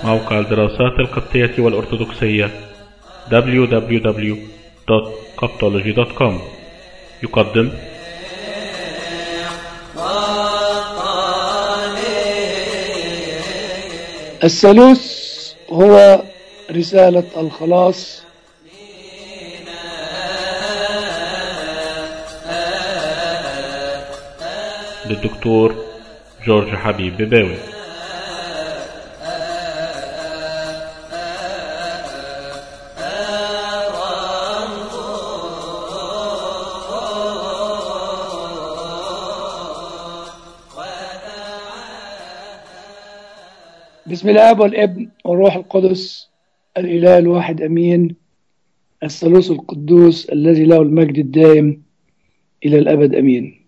موقع الدراسات القبطية والأرثوذكسية www.coptology.com يقدم الثالوث هو رسالة الخلاص للدكتور جورج حبيب بباوي بسم الاب والابن والروح القدس الاله الواحد امين الثالوث القدوس الذي له المجد الدائم الى الابد امين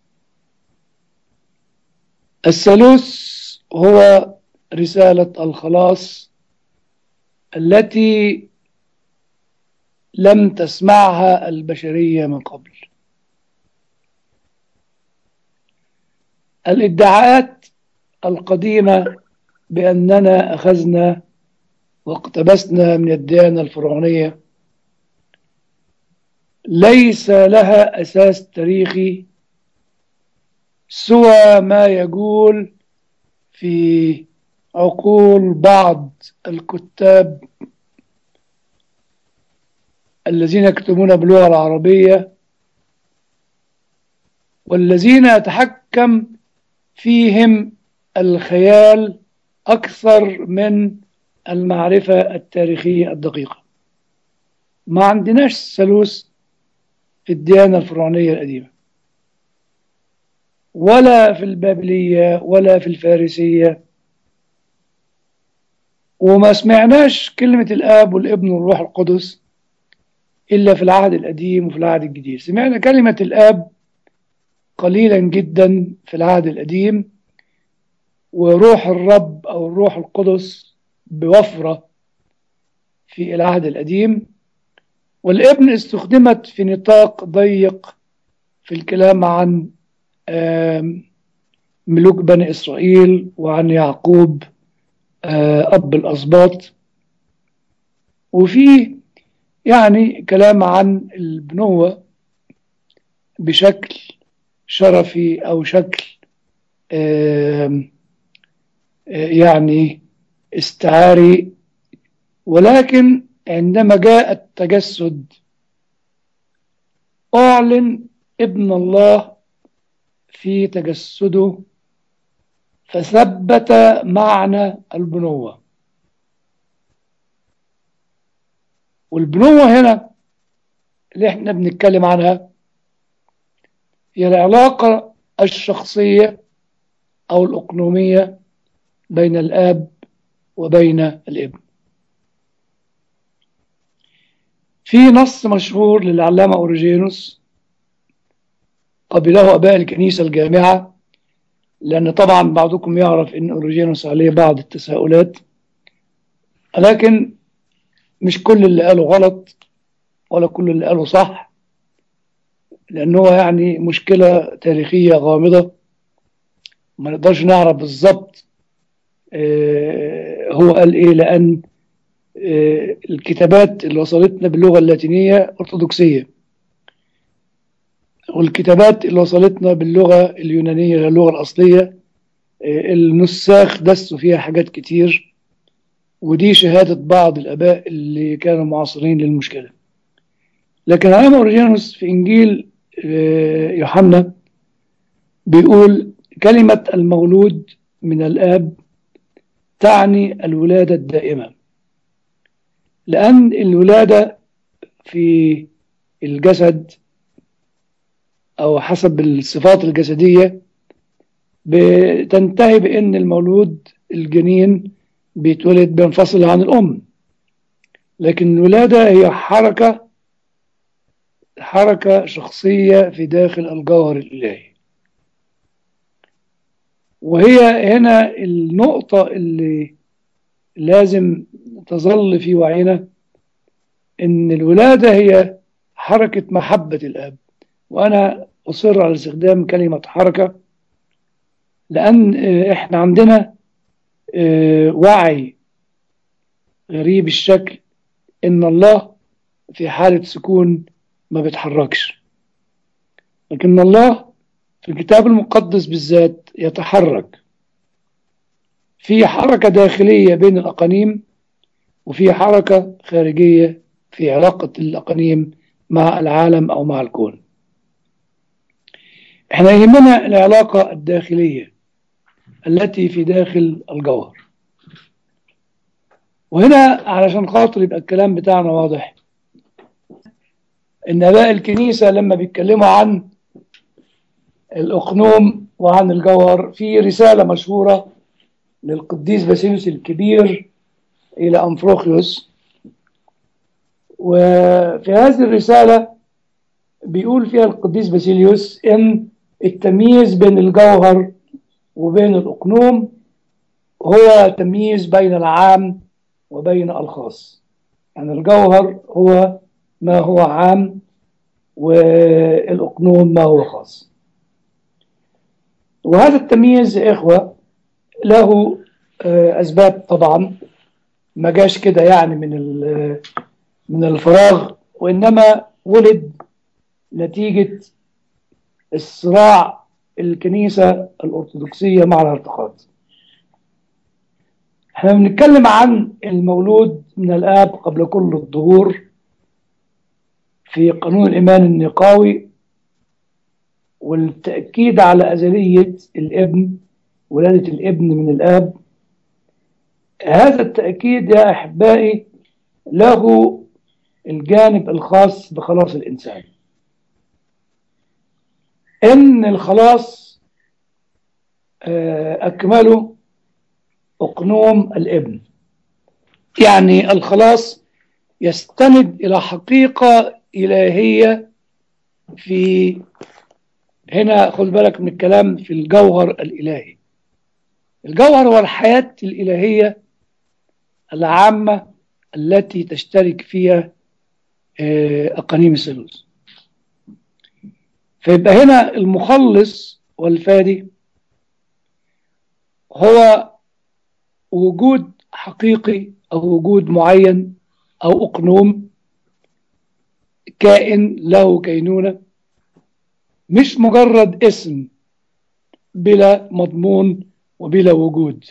الثالوث هو رساله الخلاص التي لم تسمعها البشريه من قبل الادعاءات القديمه بأننا أخذنا واقتبسنا من الديانة الفرعونية ليس لها أساس تاريخي سوى ما يقول في عقول بعض الكتاب الذين يكتبون باللغة العربية والذين يتحكم فيهم الخيال أكثر من المعرفة التاريخية الدقيقة ما عندناش ثالوث في الديانة الفرعونية القديمة ولا في البابلية ولا في الفارسية وما سمعناش كلمة الآب والابن والروح القدس إلا في العهد القديم وفي العهد الجديد سمعنا كلمة الآب قليلا جدا في العهد القديم وروح الرب أو الروح القدس بوفرة في العهد القديم والابن استخدمت في نطاق ضيق في الكلام عن ملوك بني إسرائيل وعن يعقوب أب الأسباط وفي يعني كلام عن البنوة بشكل شرفي أو شكل يعني استعاري ولكن عندما جاء التجسد أعلن ابن الله في تجسده فثبت معنى البنوة والبنوة هنا اللي احنا بنتكلم عنها هي العلاقة الشخصية أو الأقنومية بين الآب وبين الابن في نص مشهور للعلامة أوريجينوس قبله أباء الكنيسة الجامعة لأن طبعا بعضكم يعرف أن أوريجينوس عليه بعض التساؤلات لكن مش كل اللي قاله غلط ولا كل اللي قاله صح لأنه هو يعني مشكلة تاريخية غامضة ما نقدرش نعرف بالظبط هو قال ايه لان الكتابات اللي وصلتنا باللغه اللاتينيه ارثوذكسيه والكتابات اللي وصلتنا باللغه اليونانيه اللغه الاصليه النساخ دسوا فيها حاجات كتير ودي شهاده بعض الاباء اللي كانوا معاصرين للمشكله لكن علامة اوريجينوس في انجيل يوحنا بيقول كلمه المولود من الاب تعني الولادة الدائمة لأن الولادة في الجسد أو حسب الصفات الجسدية بتنتهي بأن المولود الجنين بيتولد بينفصل عن الأم لكن الولادة هي حركة حركة شخصية في داخل الجوهر الإلهي وهي هنا النقطة اللي لازم تظل في وعينا إن الولادة هي حركة محبة الآب وأنا أصر على استخدام كلمة حركة لأن إحنا عندنا وعي غريب الشكل إن الله في حالة سكون ما بيتحركش لكن الله في الكتاب المقدس بالذات يتحرك في حركة داخلية بين الأقانيم وفي حركة خارجية في علاقة الأقانيم مع العالم أو مع الكون احنا يهمنا العلاقة الداخلية التي في داخل الجوهر وهنا علشان خاطر يبقى الكلام بتاعنا واضح ان اباء الكنيسة لما بيتكلموا عن الاقنوم وعن الجوهر في رسالة مشهورة للقديس باسيليوس الكبير الى انفروخيوس وفي هذه الرسالة بيقول فيها القديس باسيليوس ان التمييز بين الجوهر وبين الأقنوم هو تمييز بين العام وبين الخاص يعني الجوهر هو ما هو عام والأقنوم ما هو خاص وهذا التمييز يا إخوة له أسباب طبعا ما جاش كده يعني من من الفراغ وإنما ولد نتيجة الصراع الكنيسة الأرثوذكسية مع الارتقاط احنا بنتكلم عن المولود من الآب قبل كل الظهور في قانون الإيمان النقاوي والتأكيد على أزلية الابن ولادة الابن من الآب هذا التأكيد يا أحبائي له الجانب الخاص بخلاص الإنسان ان الخلاص اكمله اقنوم الابن يعني الخلاص يستند الى حقيقة الهية في هنا خد بالك من الكلام في الجوهر الالهي الجوهر هو الحياة الالهية العامة التي تشترك فيها اقانيم الثالوث فيبقى هنا المخلص والفادي هو وجود حقيقي أو وجود معين أو أقنوم كائن له كينونة مش مجرد اسم بلا مضمون وبلا وجود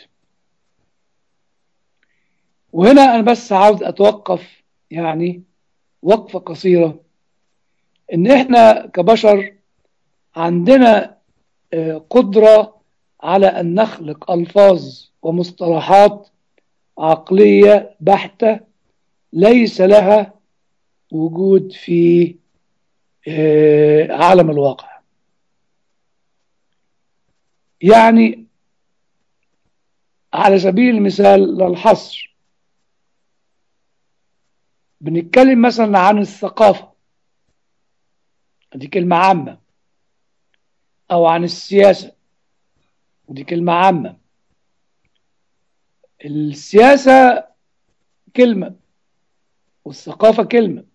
وهنا أنا بس عاوز أتوقف يعني وقفة قصيرة إن إحنا كبشر عندنا قدرة على أن نخلق ألفاظ ومصطلحات عقلية بحتة ليس لها وجود في عالم الواقع يعني على سبيل المثال للحصر بنتكلم مثلا عن الثقافة دي كلمة عامة أو عن السياسة ودي كلمة عامة السياسة كلمة والثقافة كلمة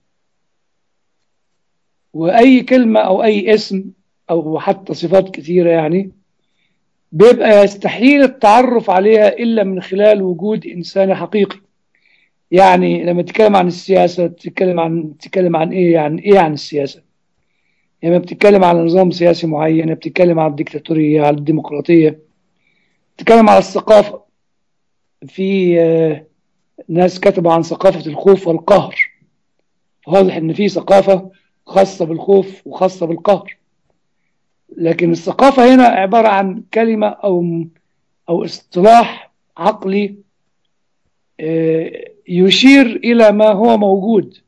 وأي كلمة أو أي اسم أو حتى صفات كثيرة يعني بيبقى يستحيل التعرف عليها إلا من خلال وجود إنسان حقيقي يعني لما تتكلم عن السياسة تتكلم عن تتكلم عن إيه يعني إيه عن السياسة يعني بتتكلم على نظام سياسي معين بتتكلم على الديكتاتورية على الديمقراطية بتتكلم على الثقافة في ناس كتبوا عن ثقافة الخوف والقهر واضح ان في ثقافة خاصة بالخوف وخاصة بالقهر لكن الثقافة هنا عبارة عن كلمة أو أو اصطلاح عقلي يشير إلى ما هو موجود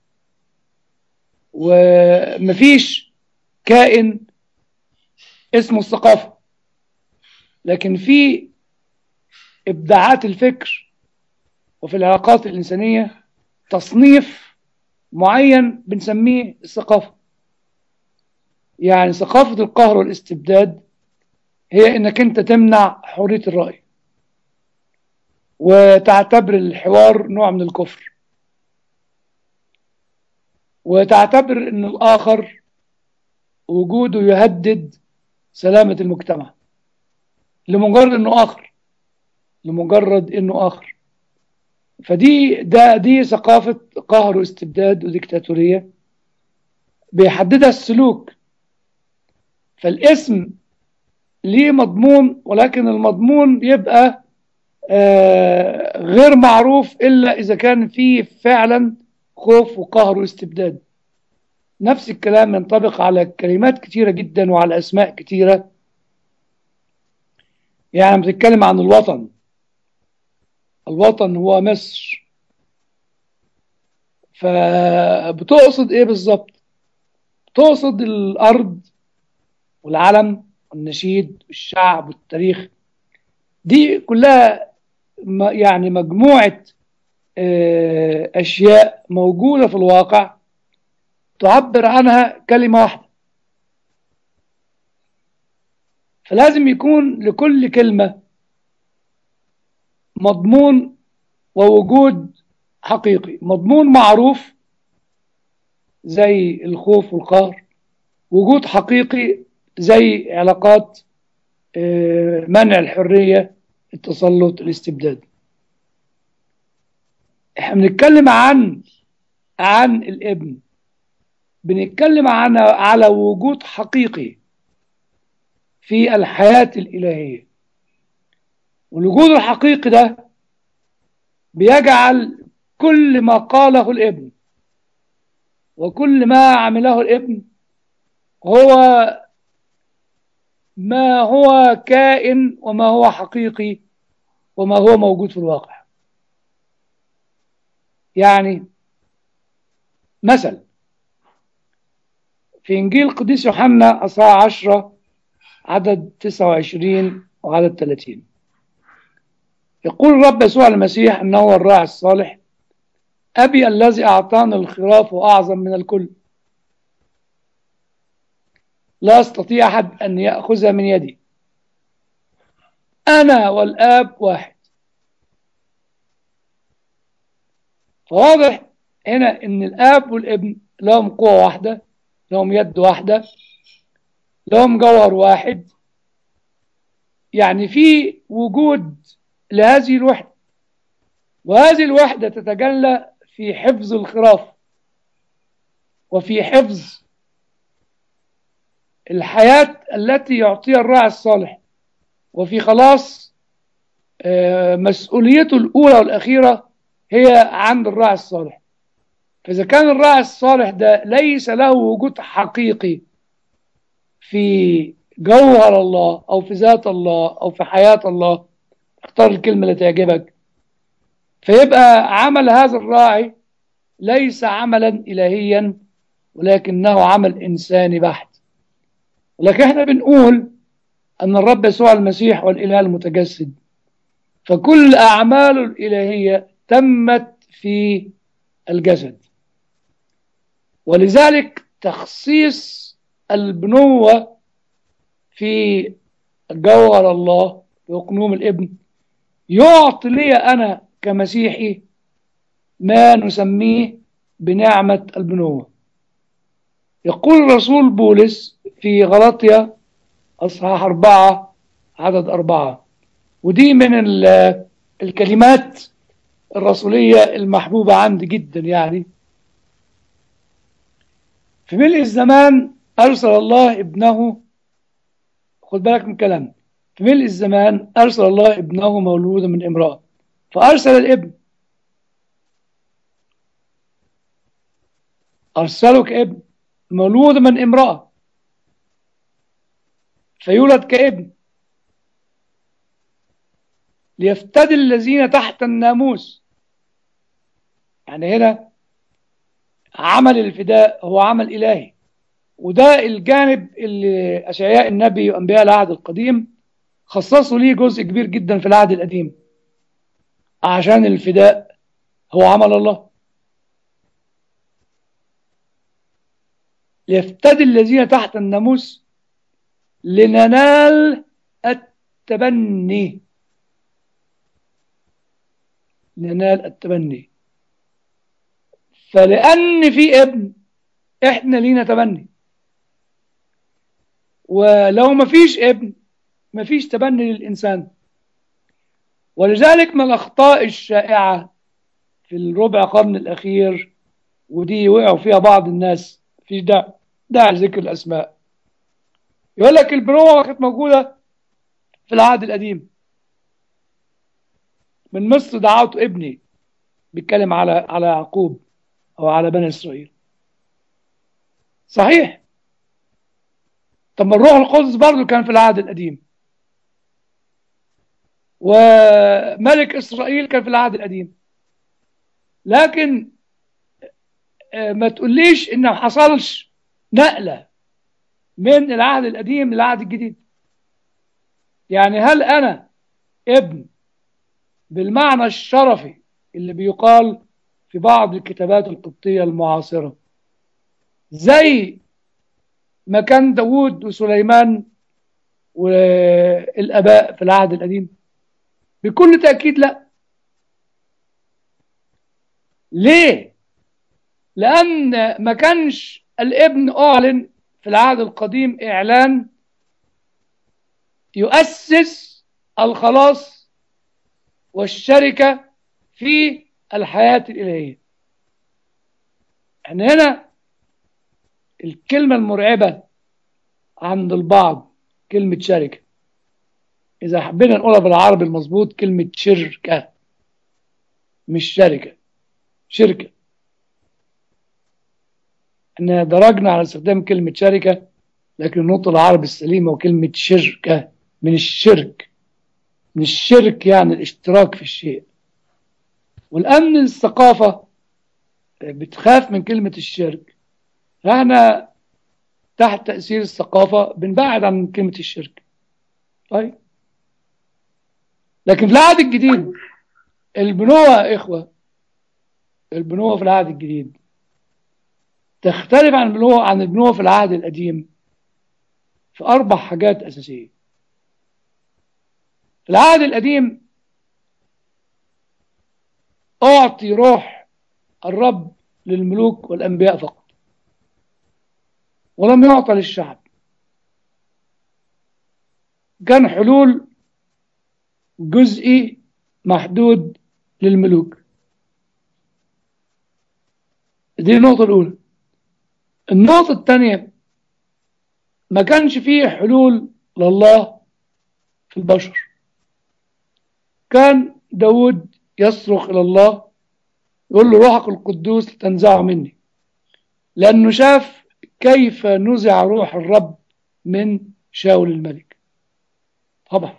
ومفيش كائن اسمه الثقافة لكن في إبداعات الفكر وفي العلاقات الإنسانية تصنيف معين بنسميه الثقافة يعني ثقافة القهر والاستبداد هي انك انت تمنع حرية الرأي وتعتبر الحوار نوع من الكفر وتعتبر ان الاخر وجوده يهدد سلامة المجتمع لمجرد انه اخر لمجرد انه اخر فدي ده دي ثقافة قهر واستبداد وديكتاتورية بيحددها السلوك فالاسم ليه مضمون ولكن المضمون يبقى آه غير معروف إلا إذا كان فيه فعلا خوف وقهر واستبداد نفس الكلام ينطبق على كلمات كتيرة جدا وعلى أسماء كتيرة يعني بتتكلم عن الوطن الوطن هو مصر فبتقصد ايه بالظبط تقصد الارض والعلم والنشيد والشعب والتاريخ دي كلها يعني مجموعة أشياء موجودة في الواقع تعبر عنها كلمة واحدة فلازم يكون لكل كلمة مضمون ووجود حقيقي مضمون معروف زي الخوف والقهر وجود حقيقي زي علاقات منع الحرية التسلط الاستبداد احنا بنتكلم عن عن الابن بنتكلم عن على وجود حقيقي في الحياة الإلهية والوجود الحقيقي ده بيجعل كل ما قاله الابن وكل ما عمله الابن هو ما هو كائن وما هو حقيقي وما هو موجود في الواقع يعني مثل في إنجيل القديس يوحنا أصحاح 10 عدد 29 وعدد 30 يقول الرب يسوع المسيح أنه هو الراعي الصالح أبي الذي أعطاني الخراف أعظم من الكل لا يستطيع أحد أن يأخذها من يدي أنا والآب واحد فواضح هنا أن الآب والابن لهم قوة واحدة لهم يد واحدة لهم جوهر واحد يعني في وجود لهذه الوحدة وهذه الوحدة تتجلى في حفظ الخراف وفي حفظ الحياة التي يعطيها الراعي الصالح وفي خلاص مسؤوليته الأولى والأخيرة هي عند الراعي الصالح فإذا كان الراعي الصالح ده ليس له وجود حقيقي في جوهر الله أو في ذات الله أو في حياة الله اختار الكلمة اللي تعجبك فيبقى عمل هذا الراعي ليس عملا إلهيا ولكنه عمل إنساني بحت ولكن احنا بنقول أن الرب يسوع المسيح والإله المتجسد فكل أعماله الإلهية تمت في الجسد ولذلك تخصيص البنوة في جوهر الله في أقنوم الابن يعطي لي أنا كمسيحي ما نسميه بنعمة البنوة يقول الرسول بولس في غلطية أصحاح أربعة عدد أربعة ودي من الكلمات الرسولية المحبوبة عندي جدا يعني في ملء الزمان أرسل الله ابنه خد بالك من كلام في ملء الزمان أرسل الله ابنه مولودا من امرأة فأرسل الابن أرسله كابن مولود من امرأة فيولد كابن ليفتدي الذين تحت الناموس يعني هنا عمل الفداء هو عمل إلهي وده الجانب اللي أشعياء النبي وأنبياء العهد القديم خصصوا ليه جزء كبير جدا في العهد القديم عشان الفداء هو عمل الله ليفتدي الذين تحت الناموس لننال التبني لننال التبني فلأن في ابن احنا لينا تبني ولو ما فيش ابن ما فيش تبني للإنسان ولذلك من الأخطاء الشائعة في الربع قرن الأخير ودي وقعوا فيها بعض الناس في داعي داعي ذكر الأسماء يقول لك البنوة كانت موجودة في العهد القديم من مصر دعوت ابني بيتكلم على على يعقوب أو على بني إسرائيل صحيح طب ما الروح القدس برضه كان في العهد القديم وملك إسرائيل كان في العهد القديم لكن ما تقوليش إن ما حصلش نقلة من العهد القديم للعهد الجديد يعني هل أنا ابن بالمعنى الشرفي اللي بيقال في بعض الكتابات القبطية المعاصرة زي ما كان داود وسليمان والآباء في العهد القديم بكل تأكيد لا ليه لأن ما كانش الابن أعلن في العهد القديم إعلان يؤسس الخلاص والشركة في الحياة الإلهية احنا هنا الكلمة المرعبة عند البعض كلمة شركة إذا حبينا نقولها بالعربي المظبوط كلمة شركة مش شركة شركة احنا درجنا على استخدام كلمة شركة لكن النطق العربي السليمة وكلمة شركة من الشرك من الشرك يعني الاشتراك في الشيء والأمن الثقافة بتخاف من كلمة الشرك فاحنا تحت تأثير الثقافة بنبعد عن كلمة الشرك طيب لكن في العهد الجديد البنوة إخوة البنوة في العهد الجديد تختلف عن البنوة عن البنوة في العهد القديم في أربع حاجات أساسية في العهد القديم أعطي روح الرب للملوك والأنبياء فقط ولم يعطى للشعب كان حلول جزئي محدود للملوك دي النقطة الأولى النقطة الثانية ما كانش فيه حلول لله في البشر كان داود يصرخ إلى الله يقول له روحك القدوس تنزعه مني لأنه شاف كيف نزع روح الرب من شاول الملك طبعا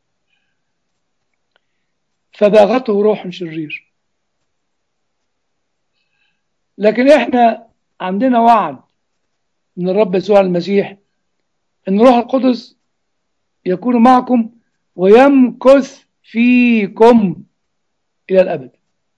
فباغته روح شرير لكن احنا عندنا وعد من الرب يسوع المسيح ان روح القدس يكون معكم ويمكث فيكم الى الابد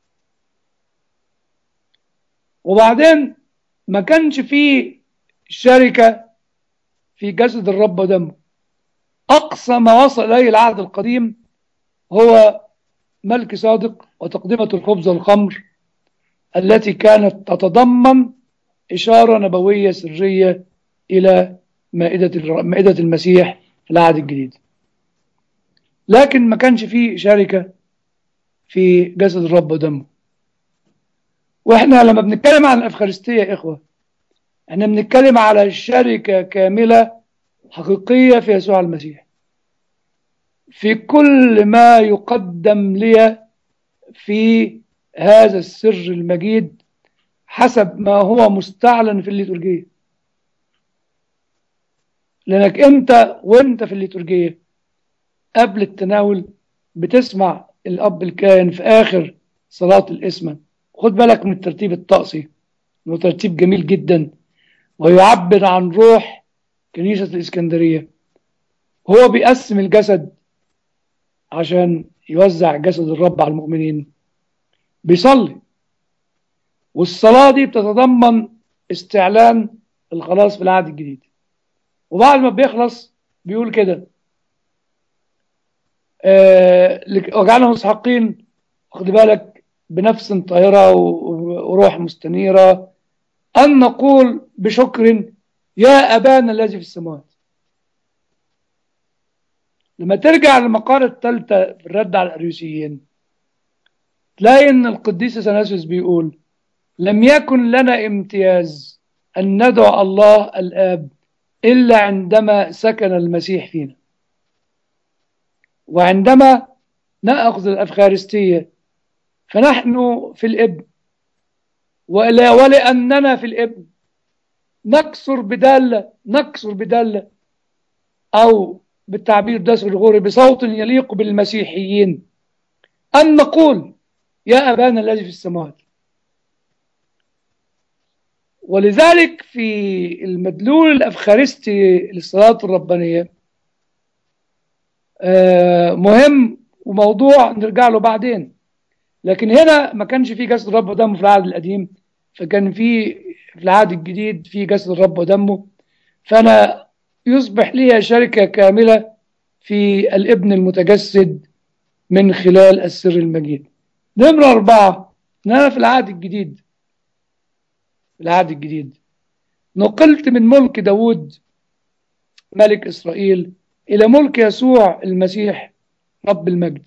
وبعدين ما كانش فيه شركة في جسد الرب ودمه أقصى ما وصل إليه العهد القديم هو ملك صادق وتقدمة الخبز والخمر التي كانت تتضمن إشارة نبوية سرية إلى مائدة مائدة المسيح في العهد الجديد لكن ما كانش فيه شركة في جسد الرب ودمه واحنا لما بنتكلم عن الأفخارستية يا إخوة احنا بنتكلم على شركة كاملة حقيقية في يسوع المسيح في كل ما يقدم لي في هذا السر المجيد حسب ما هو مستعلن في الليتورجية لأنك أنت وأنت في الليتورجية قبل التناول بتسمع الأب الكاهن في آخر صلاة الإسمة خد بالك من الترتيب الطقسي انه ترتيب جميل جدا ويعبر عن روح كنيسة الإسكندرية هو بيقسم الجسد عشان يوزع جسد الرب على المؤمنين بيصلي والصلاة دي بتتضمن استعلان الخلاص في العهد الجديد وبعد ما بيخلص بيقول كده آه وجعلنا مستحقين خد بالك بنفس طاهرة وروح مستنيرة أن نقول بشكر يا أبانا الذي في السماوات لما ترجع للمقالة الثالثة في الرد على الأريوسيين تلاقي ان القديس اثناسيوس بيقول لم يكن لنا امتياز ان ندعو الله الاب الا عندما سكن المسيح فينا وعندما ناخذ الافخارستيه فنحن في الابن ولا ولاننا في الابن نكسر بداله نكسر بداله او بالتعبير ده الغوري بصوت يليق بالمسيحيين ان نقول يا ابانا الذي في السماوات ولذلك في المدلول الافخارستي للصلاه الربانيه مهم وموضوع نرجع له بعدين لكن هنا ما كانش في جسد الرب ودمه في العهد القديم فكان في في العهد الجديد في جسد الرب ودمه فانا يصبح لي شركه كامله في الابن المتجسد من خلال السر المجيد نمرة أربعة إن أنا في العهد الجديد في العهد الجديد نقلت من ملك داود ملك إسرائيل إلى ملك يسوع المسيح رب المجد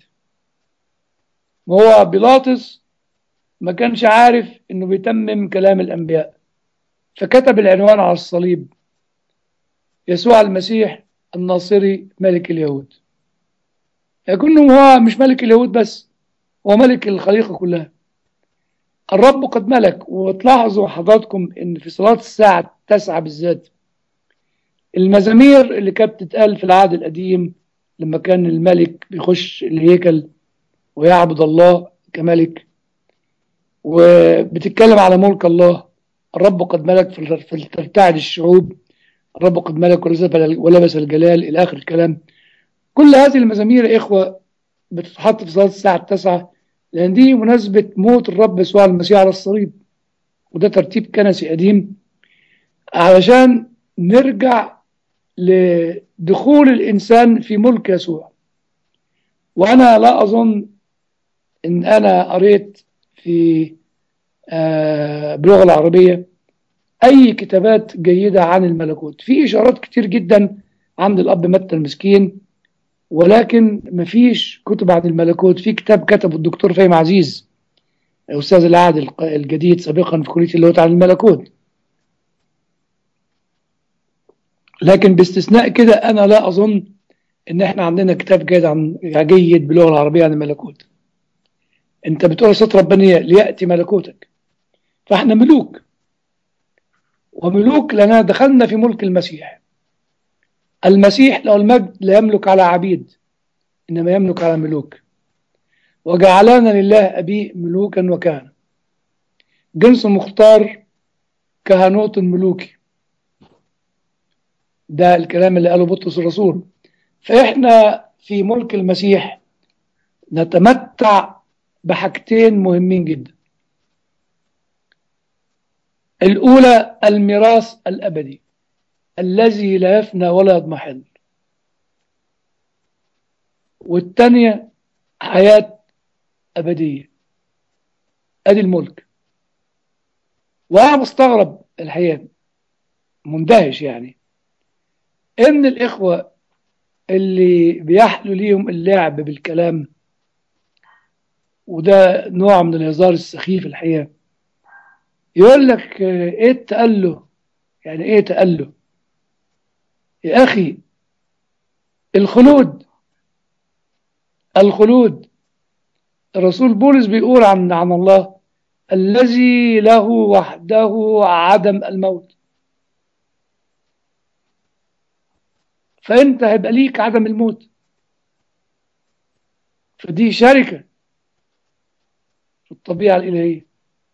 وهو بيلاطس ما كانش عارف إنه بيتمم كلام الأنبياء فكتب العنوان على الصليب يسوع المسيح الناصري ملك اليهود يكون هو مش ملك اليهود بس هو ملك الخليقة كلها الرب قد ملك وتلاحظوا حضراتكم ان في صلاة الساعة التاسعة بالذات المزامير اللي كانت بتتقال في العهد القديم لما كان الملك بيخش الهيكل ويعبد الله كملك وبتتكلم على ملك الله الرب قد ملك فلترتعد الشعوب الرب قد ملك ولبس الجلال إلى آخر الكلام كل هذه المزامير يا إخوة بتتحط في صلاة الساعة التاسعة لأن دي مناسبة موت الرب يسوع المسيح على الصليب وده ترتيب كنسي قديم علشان نرجع لدخول الإنسان في ملك يسوع وأنا لا أظن إن أنا قريت في آه باللغة العربية أي كتابات جيدة عن الملكوت في إشارات كتير جدا عند الأب متى المسكين ولكن مفيش كتب عن الملكوت في كتاب كتبه الدكتور فهيم عزيز أستاذ العهد الجديد سابقا في كلية اللاهوت عن الملكوت لكن باستثناء كده أنا لا أظن إن إحنا عندنا كتاب جيد عن جيد باللغة العربية عن الملكوت أنت بتقول صوت ربانية ليأتي ملكوتك فإحنا ملوك وملوك لنا دخلنا في ملك المسيح المسيح له المجد لا يملك على عبيد إنما يملك على ملوك وجعلنا لله أبي ملوكا وكهنة جنس مختار كهنوت ملوكي ده الكلام اللي قاله بطرس الرسول فإحنا في ملك المسيح نتمتع بحاجتين مهمين جدا الأولى الميراث الأبدي الذي لا يفنى ولا يضمحل والثانية حياة أبدية أدي الملك وأنا مستغرب الحقيقة مندهش يعني إن الإخوة اللي بيحلو ليهم اللعب بالكلام وده نوع من الهزار السخيف الحقيقة يقول لك ايه التأله يعني ايه تأله يا أخي الخلود الخلود الرسول بولس بيقول عن عن الله الذي له وحده عدم الموت فأنت هيبقى ليك عدم الموت فدي شركة في الطبيعة الإلهية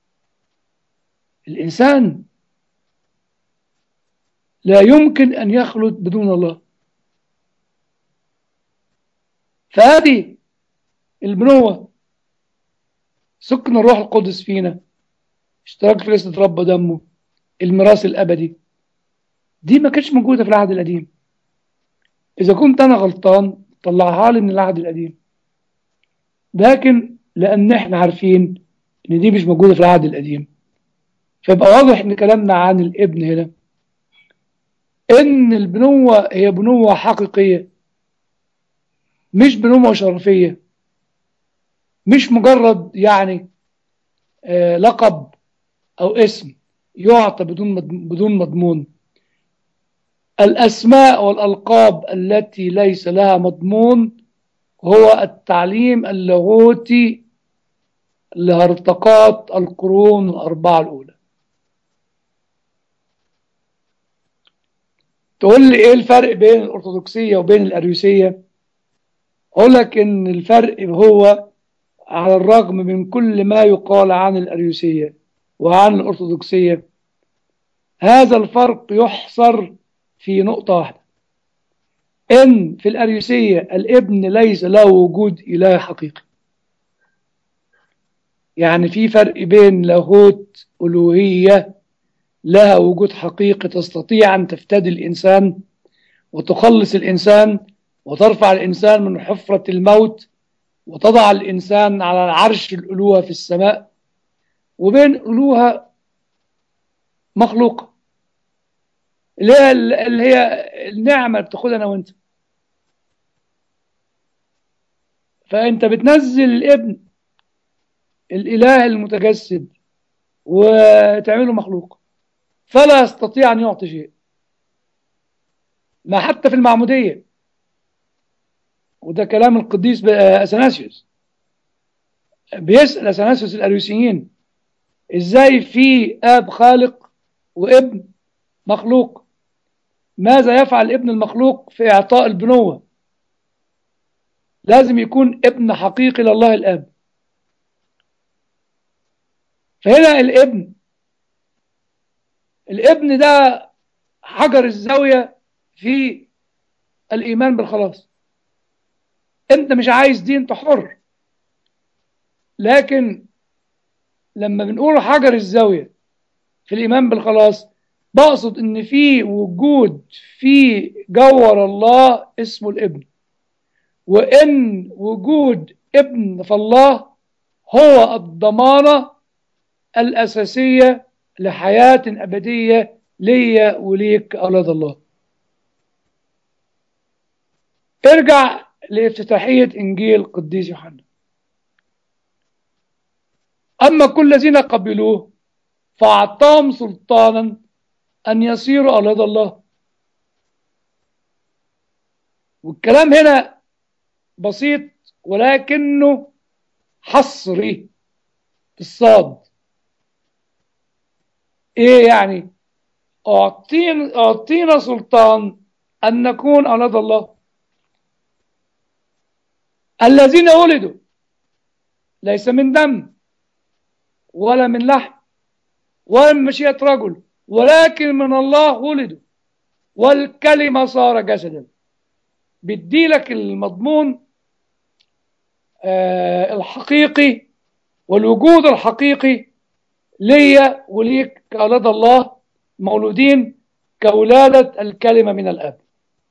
الإنسان لا يمكن أن يخلد بدون الله فهذه البنوة سكن الروح القدس فينا اشتراك في لسة رب ودمه الميراث الأبدي دي ما كانتش موجودة في العهد القديم إذا كنت أنا غلطان طلعها لي من العهد القديم لكن لأن احنا عارفين إن دي مش موجودة في العهد القديم فيبقى واضح إن كلامنا عن الابن هنا إن البنوة هي بنوة حقيقية مش بنوة شرفية مش مجرد يعني آه لقب أو اسم يعطى بدون بدون مضمون الأسماء والألقاب التي ليس لها مضمون هو التعليم اللاهوتي لهرطقات القرون الأربعة الأولى تقول لي إيه الفرق بين الأرثوذكسية وبين الأريوسية أقول لك إن الفرق هو على الرغم من كل ما يقال عن الأريوسية وعن الأرثوذكسية هذا الفرق يحصر في نقطة واحدة إن في الأريوسية الابن ليس له وجود إله حقيقي يعني في فرق بين لاهوت ألوهية لها وجود حقيقي تستطيع أن تفتدي الإنسان وتخلص الإنسان وترفع الإنسان من حفرة الموت وتضع الإنسان على العرش الألوهة في السماء وبين ألوهة مخلوقة اللي هي اللي هي النعمة اللي بتاخدها أنا وأنت فأنت بتنزل الابن الإله المتجسد وتعمله مخلوق فلا يستطيع أن يعطي شيء ما حتى في المعمودية وده كلام القديس أثناسيوس بيسأل أثناسيوس الأريوسيين إزاي في آب خالق وابن مخلوق ماذا يفعل الابن المخلوق في إعطاء البنوة لازم يكون ابن حقيقي لله الآب فهنا الابن الابن ده حجر الزاوية في الإيمان بالخلاص أنت مش عايز دي أنت حر لكن لما بنقول حجر الزاوية في الإيمان بالخلاص بقصد إن في وجود في جوهر الله اسمه الابن وإن وجود ابن فالله هو الضمانة الأساسية لحياة أبدية ليا وليك أولاد الله ارجع لافتتاحية إنجيل قديس يوحنا أما كل الذين قبلوه فأعطاهم سلطانا أن يصيروا أولاد الله والكلام هنا بسيط ولكنه حصري الصاد ايه يعني اعطينا اعطينا سلطان ان نكون اولاد الله الذين ولدوا ليس من دم ولا من لحم ولا من مشيئة رجل ولكن من الله ولدوا والكلمة صار جسدا بدي لك المضمون آه الحقيقي والوجود الحقيقي ليا وليك كأولاد الله مولودين كولادة الكلمة من الأب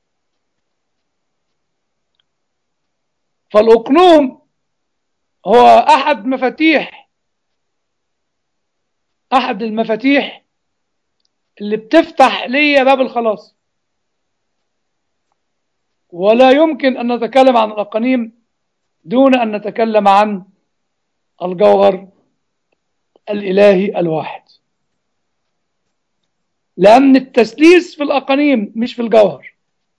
فالأقنوم هو أحد مفاتيح أحد المفاتيح اللي بتفتح ليا باب الخلاص ولا يمكن أن نتكلم عن الأقانيم دون أن نتكلم عن الجوهر الإلهي الواحد لأن التسليس في الأقانيم مش في الجوهر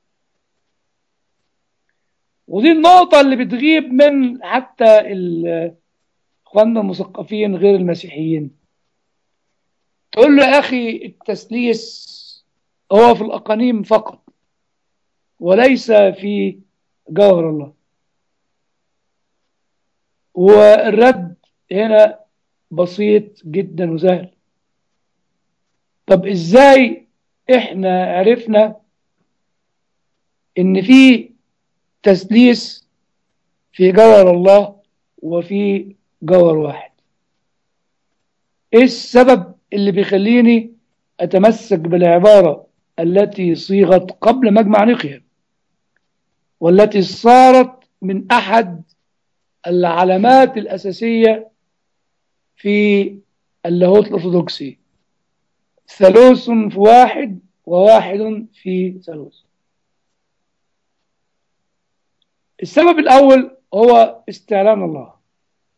ودي النقطة اللي بتغيب من حتى إخواننا المثقفين غير المسيحيين تقول له يا أخي التسليس هو في الأقانيم فقط وليس في جوهر الله والرد هنا بسيط جدا وسهل طب ازاي احنا عرفنا ان في تسليس في جوهر الله وفي جوهر واحد ايه السبب اللي بيخليني اتمسك بالعبارة التي صيغت قبل مجمع نقيا والتي صارت من احد العلامات الاساسيه في اللاهوت الأرثوذكسي ثالوث في واحد وواحد في ثالوث السبب الأول هو استعلان الله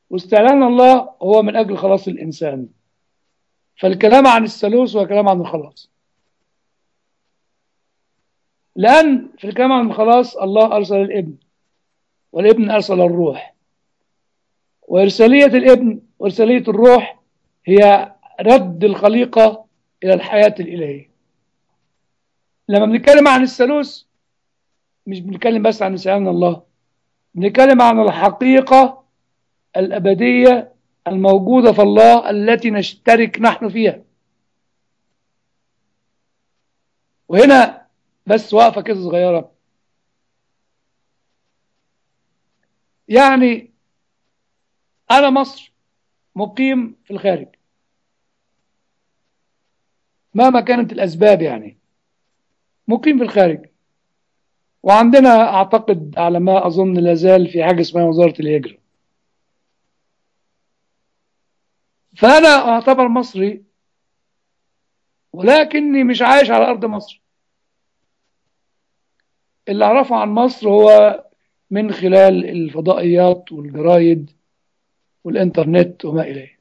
واستعلان الله هو من أجل خلاص الإنسان فالكلام عن الثالوث هو كلام عن الخلاص لأن في الكلام عن الخلاص الله أرسل الابن والابن أرسل الروح وإرسالية الابن وإرسالية الروح هي رد الخليقة إلى الحياة الإلهية لما بنتكلم عن الثالوث مش بنتكلم بس عن استعلان الله بنتكلم عن الحقيقة الأبدية الموجودة في الله التي نشترك نحن فيها وهنا بس وقفة كده صغيرة يعني أنا مصر مقيم في الخارج مهما كانت الأسباب يعني مقيم في الخارج وعندنا أعتقد على ما أظن لازال في حاجة اسمها وزارة الهجرة فأنا أعتبر مصري ولكني مش عايش على أرض مصر اللي أعرفه عن مصر هو من خلال الفضائيات والجرايد والإنترنت وما إليه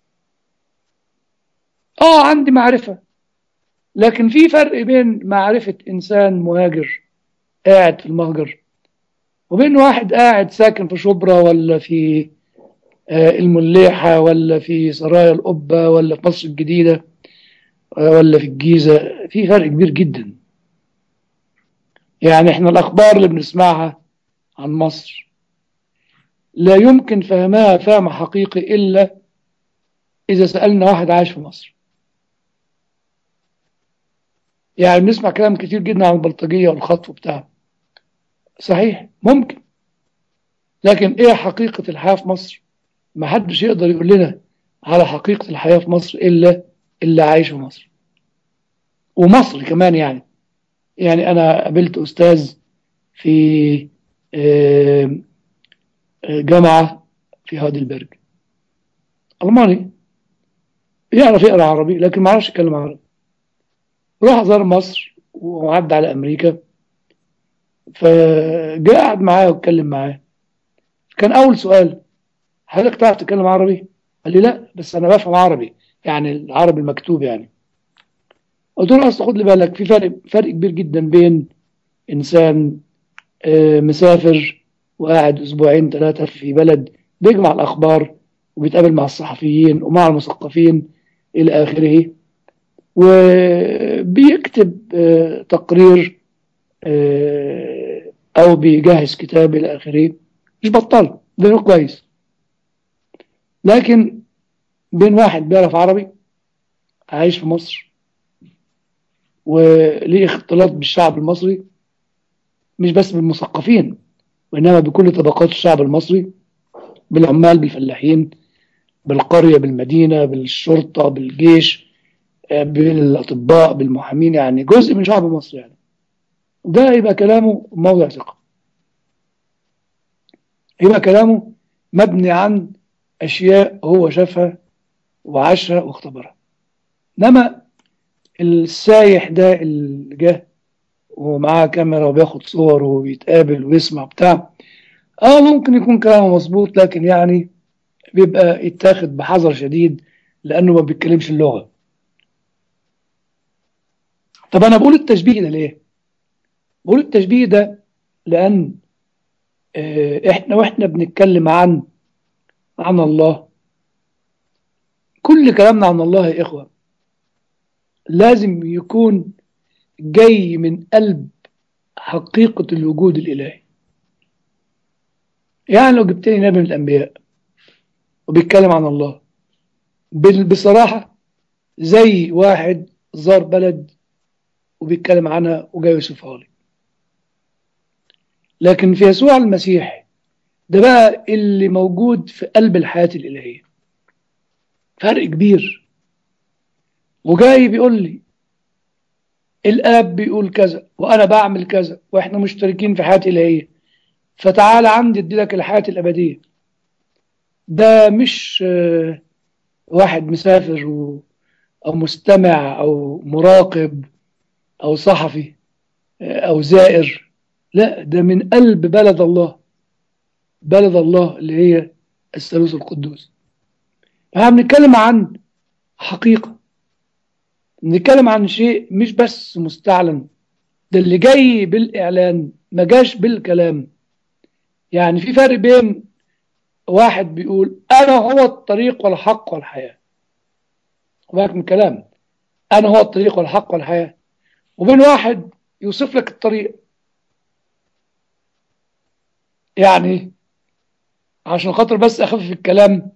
آه عندي معرفة لكن في فرق بين معرفة إنسان مهاجر قاعد في المهجر وبين واحد قاعد ساكن في شبرا ولا في المليحة ولا في سرايا القبة ولا في مصر الجديدة ولا في الجيزة في فرق كبير جدا يعني احنا الأخبار اللي بنسمعها عن مصر لا يمكن فهمها فهم حقيقي إلا إذا سألنا واحد عايش في مصر يعني بنسمع كلام كتير جدا عن البلطجية والخطف بتاعه صحيح ممكن لكن ايه حقيقة الحياة في مصر ما حدش يقدر يقول لنا على حقيقة الحياة في مصر إلا اللي عايش في مصر ومصر كمان يعني يعني أنا قابلت أستاذ في جامعة في هادلبرج ألماني يعرف يقرأ عربي لكن ما يعرفش يتكلم عربي راح زار مصر وعدى على أمريكا فجاء قعد معاه واتكلم معاه كان أول سؤال حضرتك تعرف تتكلم عربي؟ قال لي لا بس أنا بفهم عربي يعني العربي المكتوب يعني قلت له أصل خد لي بالك في فرق فرق كبير جدا بين إنسان مسافر وقاعد أسبوعين ثلاثة في بلد بيجمع الأخبار وبيتقابل مع الصحفيين ومع المثقفين إلى آخره وبيكتب تقرير أو بيجهز كتاب إلى آخره مش بطال ده كويس لكن بين واحد بيعرف عربي عايش في مصر وليه اختلاط بالشعب المصري مش بس بالمثقفين وإنما بكل طبقات الشعب المصري بالعمال بالفلاحين بالقرية بالمدينة بالشرطة بالجيش بالأطباء بالمحامين يعني جزء من شعب مصر يعني ده يبقى كلامه موضع ثقة يبقى كلامه مبني عن أشياء هو شافها وعاشها واختبرها إنما السايح ده اللي جه ومعاه كاميرا وبياخد صور وبيتقابل ويسمع بتاع اه ممكن يكون كلامه مظبوط لكن يعني بيبقى يتاخد بحذر شديد لأنه ما بيتكلمش اللغة طب أنا بقول التشبيه ده ليه؟ بقول التشبيه ده لأن إحنا وإحنا بنتكلم عن عن الله كل كلامنا عن الله يا إخوة لازم يكون جاي من قلب حقيقة الوجود الإلهي يعني لو جبت لي نبي من الأنبياء وبيتكلم عن الله بصراحة زي واحد زار بلد وبيتكلم عنها وجاي يوصفها لي لكن في يسوع المسيح ده بقى اللي موجود في قلب الحياة الإلهية فرق كبير وجاي بيقول لي الآب بيقول كذا وأنا بعمل كذا وإحنا مشتركين في حياة إلهية فتعال عندي ادي لك الحياة الأبدية ده مش واحد مسافر و... أو مستمع أو مراقب أو صحفي أو زائر لا ده من قلب بلد الله بلد الله اللي هي الثالوث القدوس احنا بنتكلم عن حقيقة بنتكلم عن شيء مش بس مستعلن ده اللي جاي بالإعلان ما جاش بالكلام يعني في فرق بين واحد بيقول أنا هو الطريق والحق والحياة وباك من كلام أنا هو الطريق والحق والحياة وبين واحد يوصف لك الطريق يعني عشان خاطر بس أخفف الكلام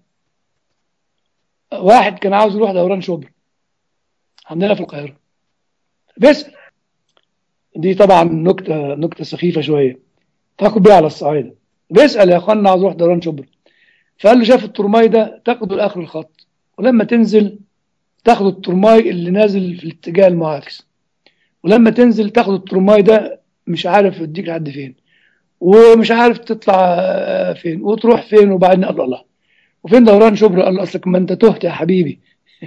واحد كان عاوز يروح دوران شبرا عندنا في القاهرة بيسأل دي طبعا نكتة نكتة سخيفة شوية تاخد بيها على الصعيدة بيسأل يا اخوانا عاوز اروح دوران شبرا فقال له شاف الترماي ده تاخده لاخر الخط ولما تنزل تاخد الترماي اللي نازل في الاتجاه المعاكس ولما تنزل تاخد الترماي ده مش عارف يوديك لحد فين ومش عارف تطلع فين وتروح فين وبعدين قال له الله وفين دوران شبرا قال له اصلك ما انت تهت يا حبيبي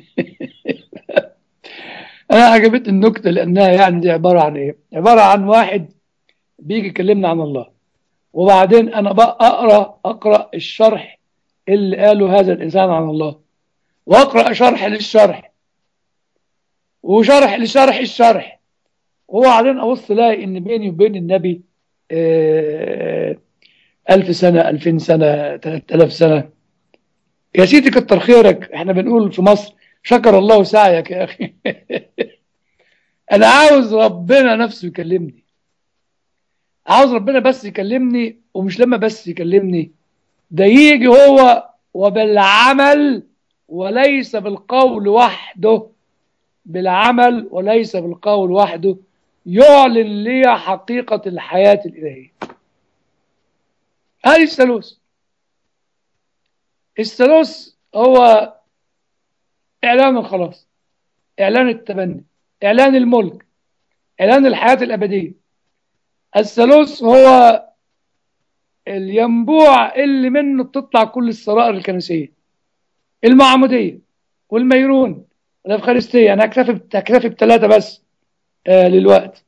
انا عجبتني النكته لانها يعني دي عباره عن ايه عباره عن واحد بيجي يكلمنا عن الله وبعدين انا بقى اقرا اقرا الشرح اللي قاله هذا الانسان عن الله واقرا شرح للشرح وشرح لشرح الشرح وبعدين ابص الاقي ان بيني وبين النبي آه ألف سنة ألفين سنة ثلاثة آلاف سنة يا سيدي كتر خيرك احنا بنقول في مصر شكر الله سعيك يا أخي أنا عاوز ربنا نفسه يكلمني عاوز ربنا بس يكلمني ومش لما بس يكلمني ده يجي هو وبالعمل وليس بالقول وحده بالعمل وليس بالقول وحده يعلن لي حقيقة الحياة الإلهية هذه الثالوث الثالوث هو إعلان الخلاص إعلان التبني إعلان الملك إعلان الحياة الأبدية الثالوث هو الينبوع اللي منه بتطلع كل السرائر الكنسية المعمودية والميرون والأفخارستية أنا أكتفي أكتفي بثلاثة بس آه للوقت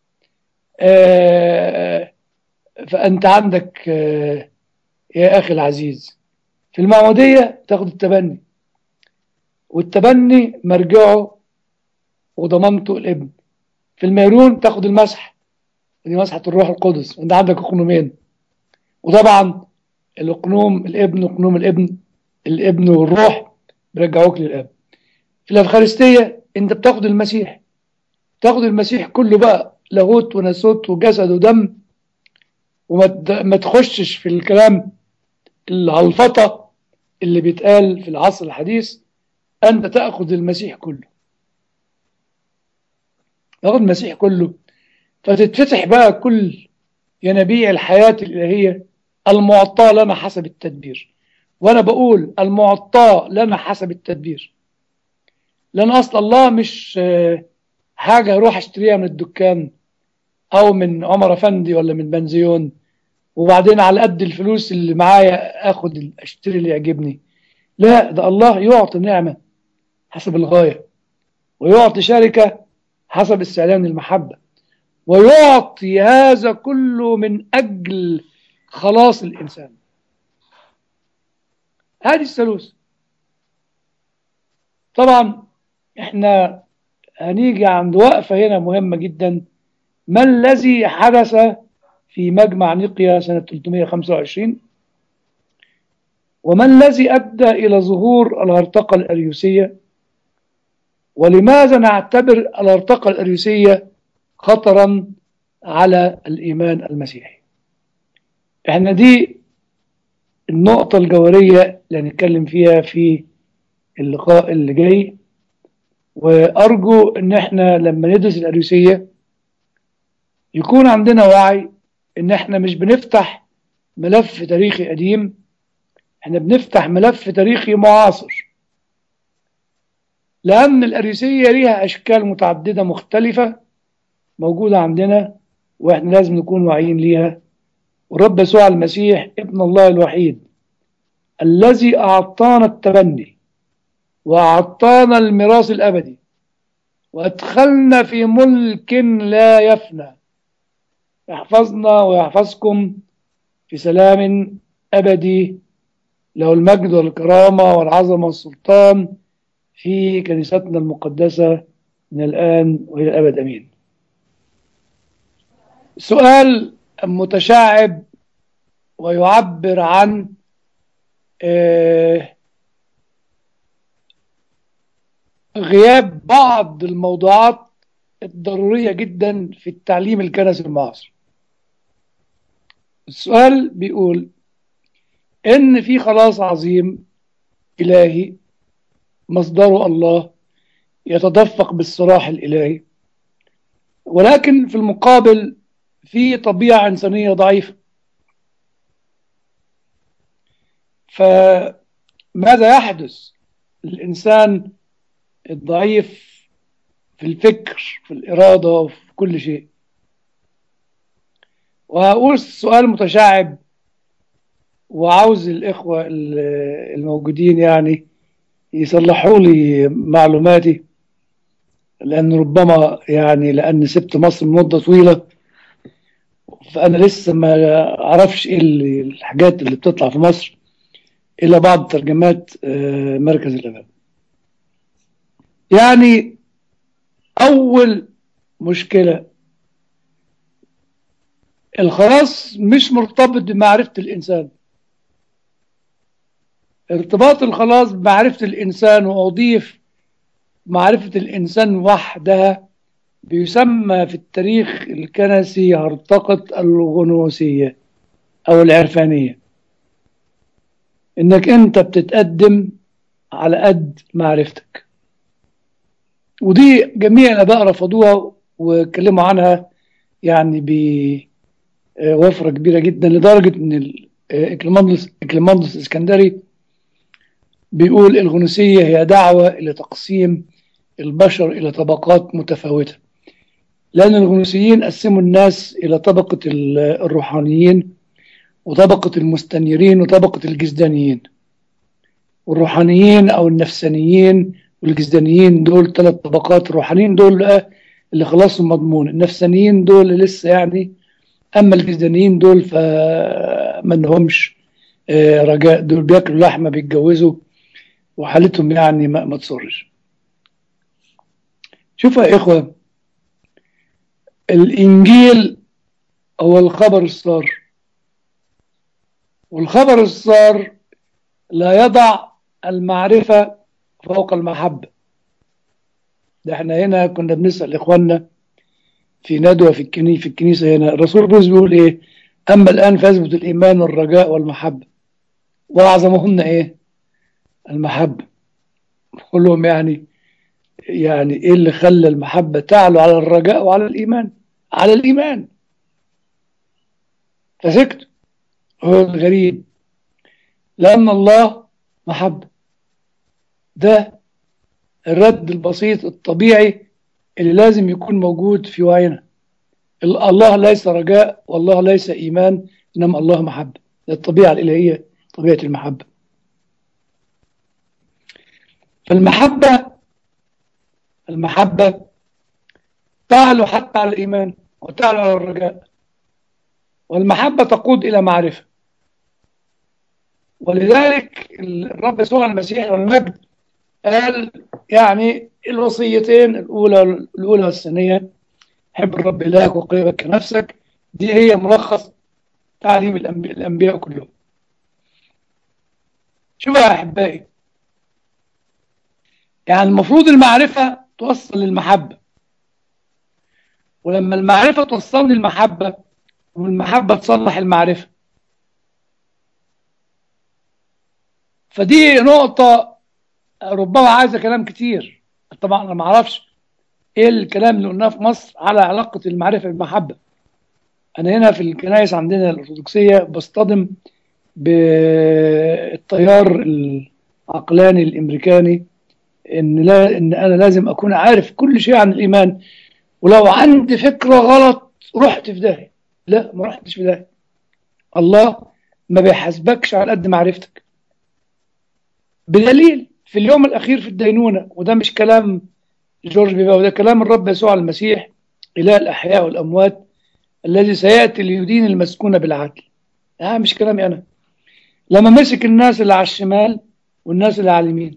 آه فأنت عندك آه يا أخي العزيز في المعمودية تاخد التبني والتبني مرجعه وضمانته الابن في الميرون تاخد المسح دي مسحة الروح القدس انت عندك اقنومين وطبعا الاقنوم الابن اقنوم الابن الابن والروح بيرجعوك للاب في الافخارستيه انت بتاخد المسيح تاخد المسيح كله بقى لاهوت وناسوت وجسد ودم وما تخشش في الكلام الهلفطه اللي بيتقال في العصر الحديث انت تاخذ المسيح كله تاخذ المسيح كله فتتفتح بقى كل ينابيع الحياة الإلهية المعطاة لنا حسب التدبير وأنا بقول المعطاة لنا حسب التدبير لأن أصل الله مش حاجة أروح أشتريها من الدكان أو من عمر أفندي ولا من بنزيون وبعدين على قد الفلوس اللي معايا أخد أشتري اللي يعجبني لا ده الله يعطي نعمة حسب الغاية ويعطي شركة حسب استعلان المحبة ويعطي هذا كله من أجل خلاص الإنسان هذه الثالوث طبعا احنا هنيجي عند وقفة هنا مهمة جدا ما الذي حدث في مجمع نقيا سنة 325 وما الذي أدى إلى ظهور الهرطقة الأريوسية ولماذا نعتبر الهرطقة الأريوسية خطرا على الإيمان المسيحي احنا دي النقطة الجوهرية اللي هنتكلم فيها في اللقاء اللي جاي وأرجو إن احنا لما ندرس الأريوسية يكون عندنا وعي إن احنا مش بنفتح ملف تاريخي قديم احنا بنفتح ملف تاريخي معاصر لأن الأريوسية ليها أشكال متعددة مختلفة موجودة عندنا وإحنا لازم نكون واعيين ليها ورب يسوع المسيح ابن الله الوحيد الذي أعطانا التبني وأعطانا الميراث الأبدي وأدخلنا في ملك لا يفنى يحفظنا ويحفظكم في سلام أبدي له المجد والكرامة والعظمة والسلطان في كنيستنا المقدسة من الآن وإلى الأبد أمين سؤال متشعب ويعبر عن آه، غياب بعض الموضوعات الضرورية جدا في التعليم الكنسي المعاصر السؤال بيقول إن في خلاص عظيم إلهي مصدره الله يتدفق بالصراح الإلهي ولكن في المقابل في طبيعة إنسانية ضعيفة فماذا يحدث للإنسان الضعيف في الفكر في الإرادة وفي كل شيء وهقول سؤال متشعب وعاوز الإخوة الموجودين يعني يصلحوا لي معلوماتي لأن ربما يعني لأن سبت مصر مدة طويلة فأنا لسه ما أعرفش إيه الحاجات اللي بتطلع في مصر إلا بعض ترجمات مركز الأمام يعني أول مشكلة الخلاص مش مرتبط بمعرفة الإنسان ارتباط الخلاص بمعرفة الإنسان وأضيف معرفة الإنسان وحدها بيسمى في التاريخ الكنسي هرطقة الغنوسية أو العرفانية إنك أنت بتتقدم على قد معرفتك ودي جميع الآباء رفضوها واتكلموا عنها يعني بوفرة كبيرة جدا لدرجة إن إكليماندوس إكليماندوس الإسكندري بيقول الغنوسية هي دعوة إلى تقسيم البشر إلى طبقات متفاوتة لأن الغنوسيين قسموا الناس إلى طبقة الروحانيين وطبقة المستنيرين وطبقة الجزدانيين والروحانيين أو النفسانيين والجزدانيين دول ثلاث طبقات الروحانيين دول اللي خلاصهم مضمون النفسانيين دول لسه يعني أما الجزدانيين دول فما لهمش رجاء دول بياكلوا لحمة بيتجوزوا وحالتهم يعني ما, ما تصرش شوفوا يا إخوة الإنجيل هو الخبر الصار والخبر الصار لا يضع المعرفة فوق المحبة ده احنا هنا كنا بنسأل إخواننا في ندوة في الكنيسة في الكنيسة هنا الرسول بولس بيقول إيه أما الآن فيثبت الإيمان والرجاء والمحبة وأعظمهن إيه المحبة بقول لهم يعني يعني إيه اللي خلى المحبة تعلو على الرجاء وعلى الإيمان على الإيمان فسكت هو الغريب لأن الله محبة ده الرد البسيط الطبيعي اللي لازم يكون موجود في وعينا الله ليس رجاء والله ليس إيمان إنما الله محبة ده الطبيعة الإلهية طبيعة المحبة فالمحبة المحبة تعلو حتى على الإيمان وتعلو على الرجاء والمحبة تقود إلى معرفة ولذلك الرب يسوع المسيح والمجد قال يعني الوصيتين الأولى الأولى والثانية حب الرب إلهك وقريبك كنفسك دي هي ملخص تعليم الأنبياء, الأنبياء كلهم شوفوا يا أحبائي يعني المفروض المعرفة توصل للمحبة ولما المعرفة توصل للمحبة والمحبة تصلح المعرفة فدي نقطة ربما عايزة كلام كتير طبعا أنا ما أعرفش إيه الكلام اللي قلناه في مصر على علاقة المعرفة بالمحبة أنا هنا في الكنائس عندنا الأرثوذكسية بصطدم بالتيار العقلاني الأمريكاني إن لا إن أنا لازم أكون عارف كل شيء عن الإيمان ولو عندي فكرة غلط رحت في داهية لا ما رحتش في داهية الله ما بيحاسبكش على قد معرفتك بدليل في اليوم الأخير في الدينونة وده مش كلام جورج بيبا وده كلام الرب يسوع المسيح إله الأحياء والأموات الذي سيأتي ليدين المسكونة بالعدل ده مش كلامي أنا لما مسك الناس اللي على الشمال والناس اللي على اليمين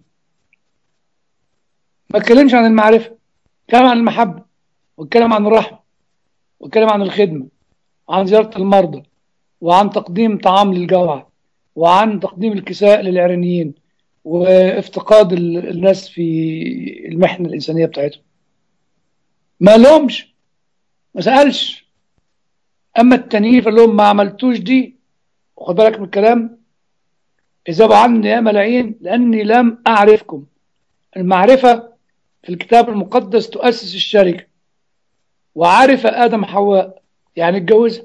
ما اتكلمش عن المعرفة اتكلم عن المحبة واتكلم عن الرحمة واتكلم عن الخدمة وعن زيارة المرضى وعن تقديم طعام للجوع وعن تقديم الكساء للعرانيين وافتقاد ال- الناس في المحنة الإنسانية بتاعتهم ما لهمش ما سألش أما التانيين فقال لهم ما عملتوش دي وخد بالك من الكلام اذهبوا عني يا ملايين لأني لم أعرفكم المعرفة في الكتاب المقدس تؤسس الشركة وعرف آدم حواء يعني اتجوزها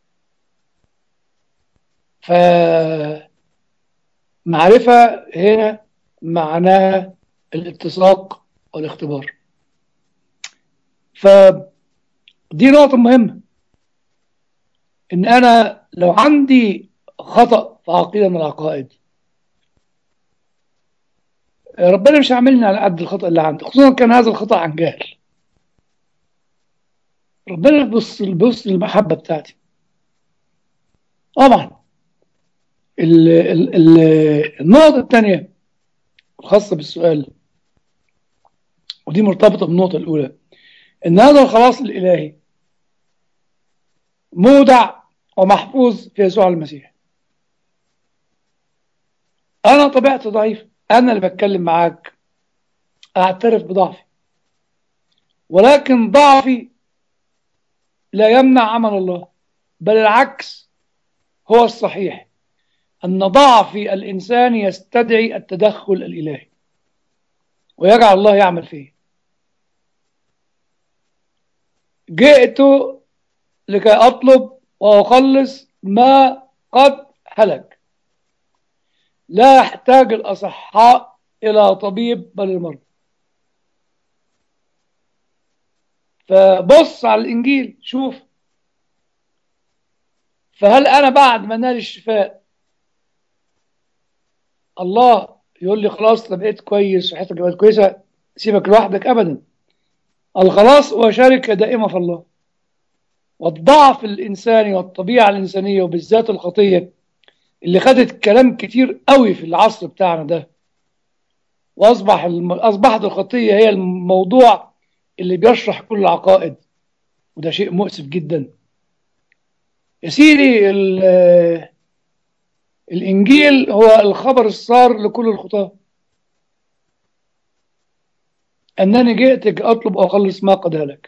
فمعرفة هنا معناها الاتساق والاختبار فدي نقطة مهمة إن أنا لو عندي خطأ في عقيدة من العقائد ربنا مش هيعملني على قد الخطأ اللي عندي خصوصا كان هذا الخطأ عن جهل ربنا بيبص بيبص للمحبة بتاعتي طبعا ال ال ال النقطة الثانية الخاصة بالسؤال ودي مرتبطة بالنقطة الأولى إن هذا الخلاص الإلهي مودع ومحفوظ في يسوع المسيح أنا طبيعتي ضعيف أنا اللي بتكلم معاك أعترف بضعفي ولكن ضعفي لا يمنع عمل الله بل العكس هو الصحيح أن ضعفي الإنسان يستدعي التدخل الإلهي ويجعل الله يعمل فيه جئت لكي أطلب وأخلص ما قد هلك لا يحتاج الأصحاء إلى طبيب بل المرضى فبص على الإنجيل شوف فهل أنا بعد ما نال الشفاء الله يقول لي خلاص أنا بقيت كويس وحياتك بقت كويسة سيبك لوحدك أبدا الخلاص هو شركة دائمة في الله والضعف الإنساني والطبيعة الإنسانية وبالذات الخطية اللي خدت كلام كتير قوي في العصر بتاعنا ده وأصبح الم... أصبحت الخطية هي الموضوع اللي بيشرح كل العقائد وده شيء مؤسف جدا يا سيدي ال... الإنجيل هو الخبر السار لكل الخطاة أنني جئتك أطلب وأخلص ما قد هلك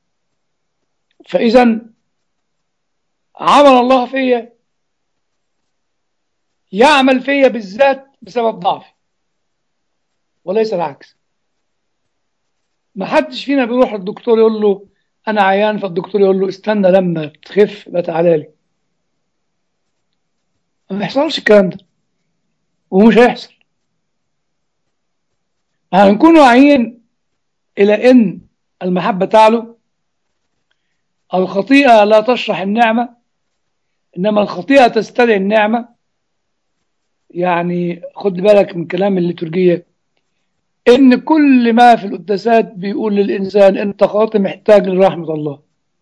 فإذا عمل الله فيا يعمل فيا بالذات بسبب ضعفي وليس العكس ما حدش فينا بيروح للدكتور يقول له أنا عيان فالدكتور يقول له استنى لما تخف بقى تعالى لي ما بيحصلش الكلام ده ومش هيحصل هنكون واعيين إلى أن المحبة تعلو الخطيئة لا تشرح النعمة إنما الخطيئة تستدعي النعمة يعني خد بالك من كلام الليتورجية إن كل ما في القداسات بيقول للإنسان أنت خاطئ محتاج لرحمة الله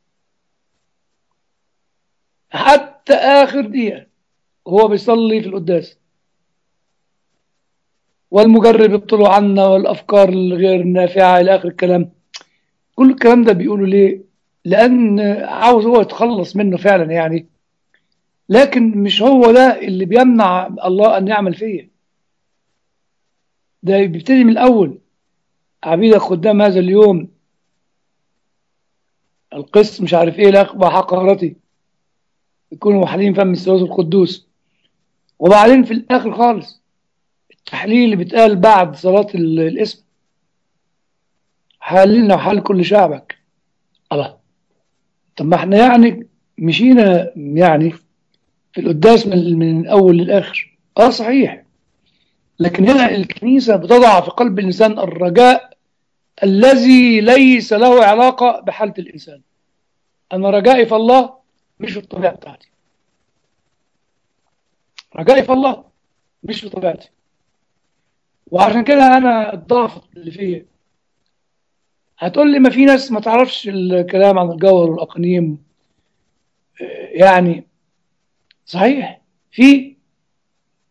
حتى آخر دقيقة هو بيصلي في القداس والمجرب يبطلوا عنا والأفكار الغير النافعة إلى آخر الكلام كل الكلام ده بيقولوا ليه لأن عاوز هو يتخلص منه فعلا يعني لكن مش هو ده اللي بيمنع الله أن يعمل فيه ده بيبتدي من الأول عبيدك خدام هذا اليوم القس مش عارف ايه لأخبى حقارتي يكونوا محلين فم الثالوث القدوس وبعدين في الآخر خالص التحليل اللي بيتقال بعد صلاة الاسم حللنا وحل كل شعبك الله طب ما احنا يعني مشينا يعني في القداس من, من الأول للآخر اه صحيح لكن هنا الكنيسة بتضع في قلب الإنسان الرجاء الذي ليس له علاقة بحالة الإنسان أنا رجائي في الله مش في الطبيعة بتاعتي رجائي في الله مش في طبيعتي وعشان كده أنا الضعف اللي فيا هتقول لي ما في ناس ما تعرفش الكلام عن الجوهر والأقنيم يعني صحيح في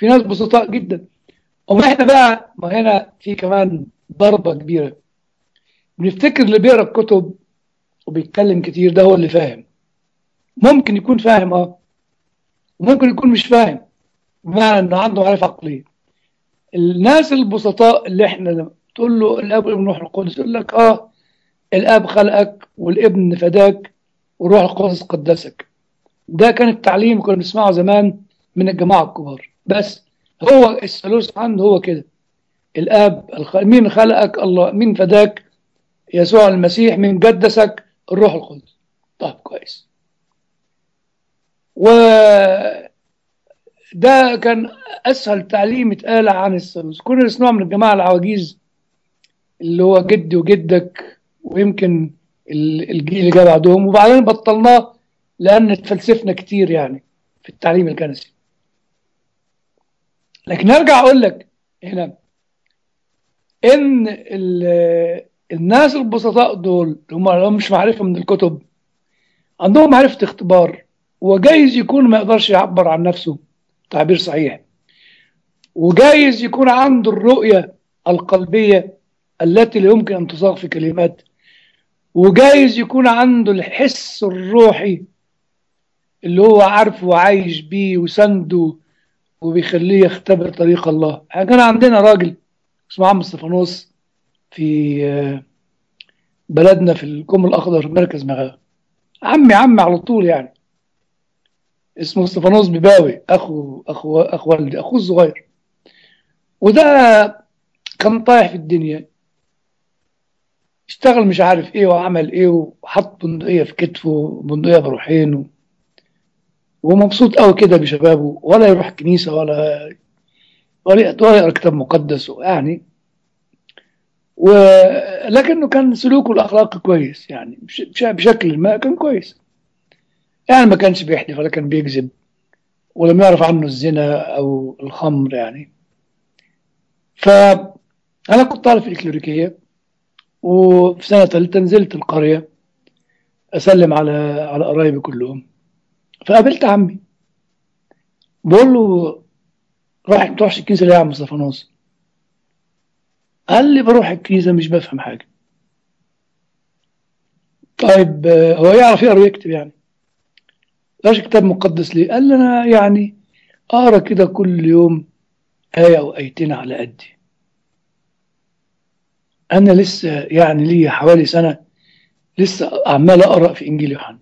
في ناس بسطاء جدا وما احنا بقى ما هنا في كمان ضربة كبيرة بنفتكر اللي بيقرا الكتب وبيتكلم كتير ده هو اللي فاهم ممكن يكون فاهم اه وممكن يكون مش فاهم بمعنى انه عنده معرفة عقلية الناس البسطاء اللي احنا لما تقول له الاب والابن والروح القدس يقول لك اه الاب خلقك والابن فداك والروح القدس قدسك ده كان التعليم كنا بنسمعه زمان من الجماعة الكبار بس هو الثالوث عنده هو كده الاب الخ... مين خلقك الله مين فداك يسوع المسيح مين قدسك الروح القدس طيب كويس و ده كان اسهل تعليم اتقال عن الثالوث كنا نسمعه من الجماعه العواجيز اللي هو جدي وجدك ويمكن ال- الجيل اللي جاي بعدهم وبعدين بطلناه لان اتفلسفنا كتير يعني في التعليم الكنسي لكن ارجع اقول لك هنا ان ال- الناس البسطاء دول هم لهم مش معرفه من الكتب عندهم معرفه اختبار وجايز يكون ما يقدرش يعبر عن نفسه تعبير صحيح وجايز يكون عنده الرؤيه القلبيه التي لا يمكن ان تصاغ في كلمات وجايز يكون عنده الحس الروحي اللي هو عارفه وعايش بيه وسنده وبيخليه يختبر طريق الله احنا كان عندنا راجل اسمه عم استفانوس في آه، بلدنا في الكم الاخضر مركز مغاوي عمي عمي على طول يعني اسمه استفانوس بباوي اخو اخو اخو والدي اخوه الصغير وده كان طايح في الدنيا اشتغل مش عارف ايه وعمل ايه وحط بندقية في كتفه بندقية بروحين و... ومبسوط قوي كده بشبابه ولا يروح كنيسة ولا ولا ولا يقرا كتاب مقدس يعني ولكنه كان سلوكه الاخلاقي كويس يعني بش... بش- بشكل ما كان كويس يعني ما كانش بيحدف ولا كان بيكذب ولم يعرف عنه الزنا او الخمر يعني فانا كنت طالب في الكليريكيه وفي سنه ثالثه نزلت القريه اسلم على على قرايبي كلهم فقابلت عمي بقول له رايح ما تروحش الكنيسه ليه يا عم مصطفى ناصر قال لي بروح الكنيسه مش بفهم حاجه طيب آه، هو يعرف يقرا ويكتب يعني قراش كتاب مقدس ليه قال لي انا يعني اقرا كده كل يوم ايه او ايتين على قدي انا لسه يعني لي حوالي سنه لسه عمال اقرا في انجيل يوحنا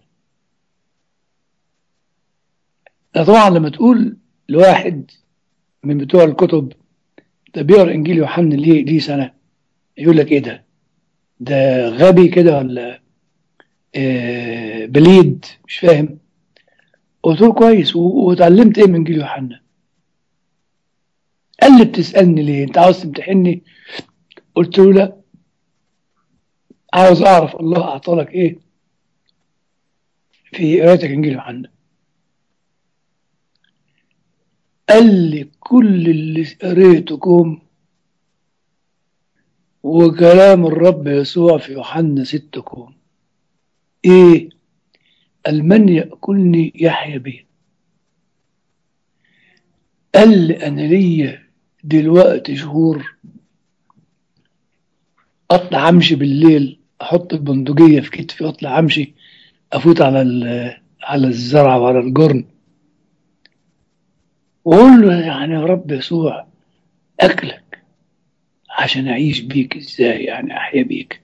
ده طبعا لما تقول لواحد من بتوع الكتب ده بيقرا انجيل يوحنا ليه ليه سنه يقول لك ايه ده ده غبي كده ولا آه بليد مش فاهم قلت له كويس و- واتعلمت ايه من انجيل يوحنا قال لي بتسالني ليه انت عاوز تمتحني قلت له لا عاوز اعرف الله اعطى لك ايه في قراءتك انجيل يوحنا قال لي كل اللي قريتكم وكلام الرب يسوع في يوحنا ستكم ايه قال من يأكلني يحيى به قال لي انا ليا دلوقتي شهور اطلع امشي بالليل احط البندقية في كتفي واطلع امشي افوت على ال- على الزرع وعلى الجرن واقول له يعني يا رب يسوع اكلك عشان اعيش بيك ازاي يعني احيا بيك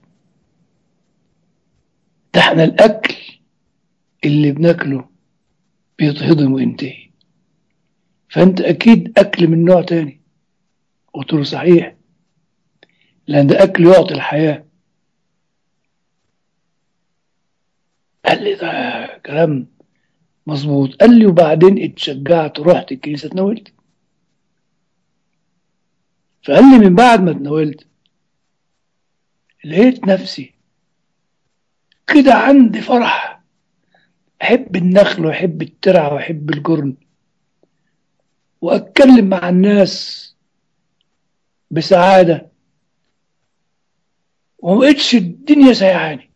ده احنا الاكل اللي بناكله بيتهضم وينتهي فانت اكيد اكل من نوع تاني قلت له صحيح لان ده اكل يعطي الحياه قال لي ده كلام مظبوط قال لي وبعدين اتشجعت رحت الكنيسه اتناولت فقال لي من بعد ما اتناولت لقيت نفسي كده عندي فرح احب النخل واحب الترعه واحب الجرن واتكلم مع الناس بسعاده ومبقتش الدنيا سيعاني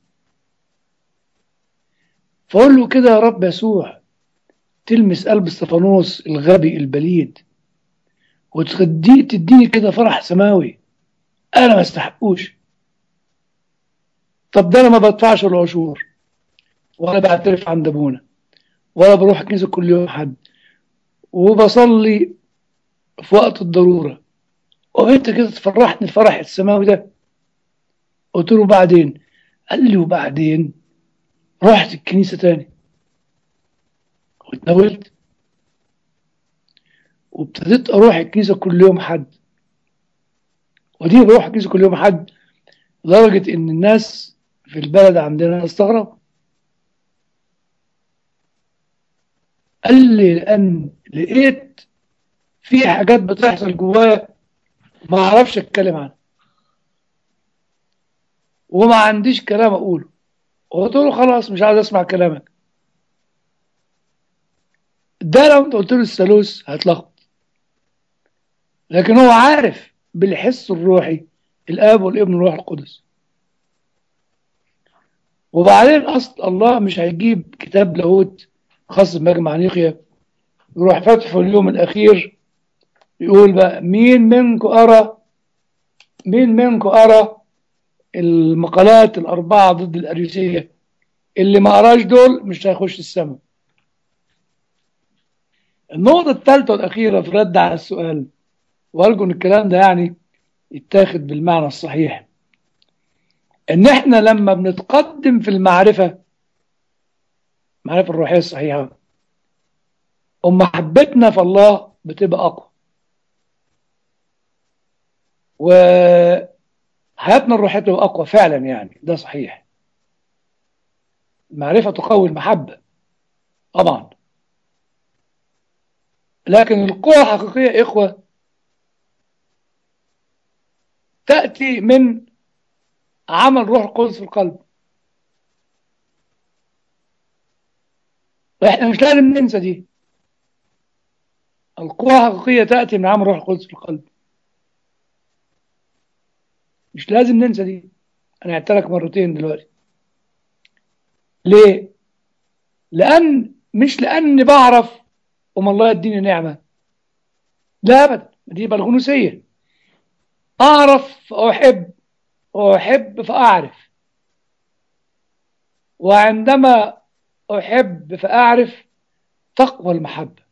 فاقول له كده يا رب يسوع تلمس قلب استفانوس الغبي البليد وتدي تديني كده فرح سماوي انا ما استحقوش طب ده انا ما بدفعش العشور ولا بعترف عند ابونا ولا بروح الكنيسه كل يوم حد وبصلي في وقت الضروره وانت كده تفرحني الفرح السماوي ده قلت له بعدين قال لي وبعدين رحت الكنيسه تاني واتناولت وابتديت اروح الكنيسه كل يوم حد ودي بروح الكنيسه كل يوم حد لدرجه ان الناس في البلد عندنا استغرب قال لي لان لقيت في حاجات بتحصل جوايا ما اعرفش اتكلم عنها وما عنديش كلام اقوله قلت له خلاص مش عايز اسمع كلامك ده لو انت قلت له الثالوث هتلخبط لكن هو عارف بالحس الروحي الاب والابن والروح القدس وبعدين اصل الله مش هيجيب كتاب لاهوت خاص بمجمع نيقيا يروح فاتحه في اليوم الاخير يقول بقى مين منكم ارى مين منكم ارى المقالات الاربعه ضد الاريوسيه اللي ما قراش دول مش هيخش السماء النقطة الثالثة والأخيرة في رد على السؤال وأرجو إن الكلام ده يعني يتاخد بالمعنى الصحيح إن إحنا لما بنتقدم في المعرفة المعرفة الروحية الصحيحة ومحبتنا في الله بتبقى أقوى وحياتنا الروحية بتبقى أقوى فعلا يعني ده صحيح المعرفة تقوي المحبة طبعا لكن القوة الحقيقية يا إخوة تأتي من عمل روح القدس في القلب واحنا مش لازم ننسى دي القوة الحقيقية تأتي من عمل روح القدس في القلب مش لازم ننسى دي أنا قلت لك مرتين دلوقتي ليه؟ لأن مش لأني بعرف وما الله يديني نعمة لا أبدا دي بالغنوسية أعرف فأحب وأحب فأعرف وعندما أحب فأعرف تقوى المحبة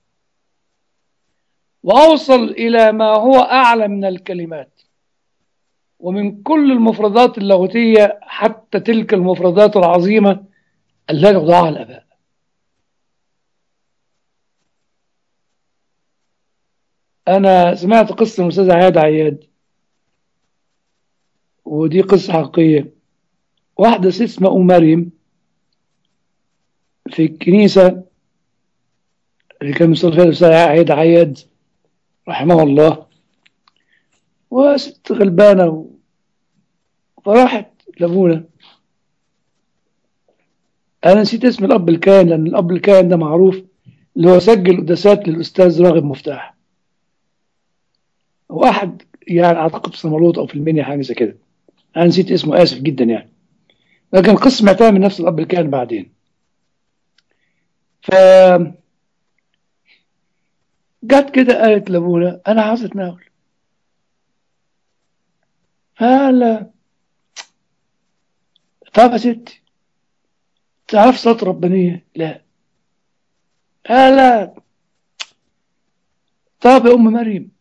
وأوصل إلى ما هو أعلى من الكلمات ومن كل المفردات اللاهوتية حتى تلك المفردات العظيمة التي وضعها الآباء أنا سمعت قصة من الأستاذ عياد عياد ودي قصة حقيقية واحدة ست اسمها أم مريم في الكنيسة اللي كان مصلي فيها الأستاذ عياد عياد رحمه الله وست غلبانة و... فراحت لابونا أنا نسيت اسم الأب الكاهن لأن الأب الكاهن ده معروف اللي هو سجل قداسات للأستاذ راغب مفتاح واحد يعني أعتقد في سمروت أو في المنيا حاجة زي كده أنا نسيت اسمه آسف جدا يعني لكن القصة سمعتها من نفس الأب الكاهن بعدين ف جت كده قالت لابونا أنا عاوز أتناول هلا طب يا ستي تعرف صلاة ربانية؟ لا هلا طب يا أم مريم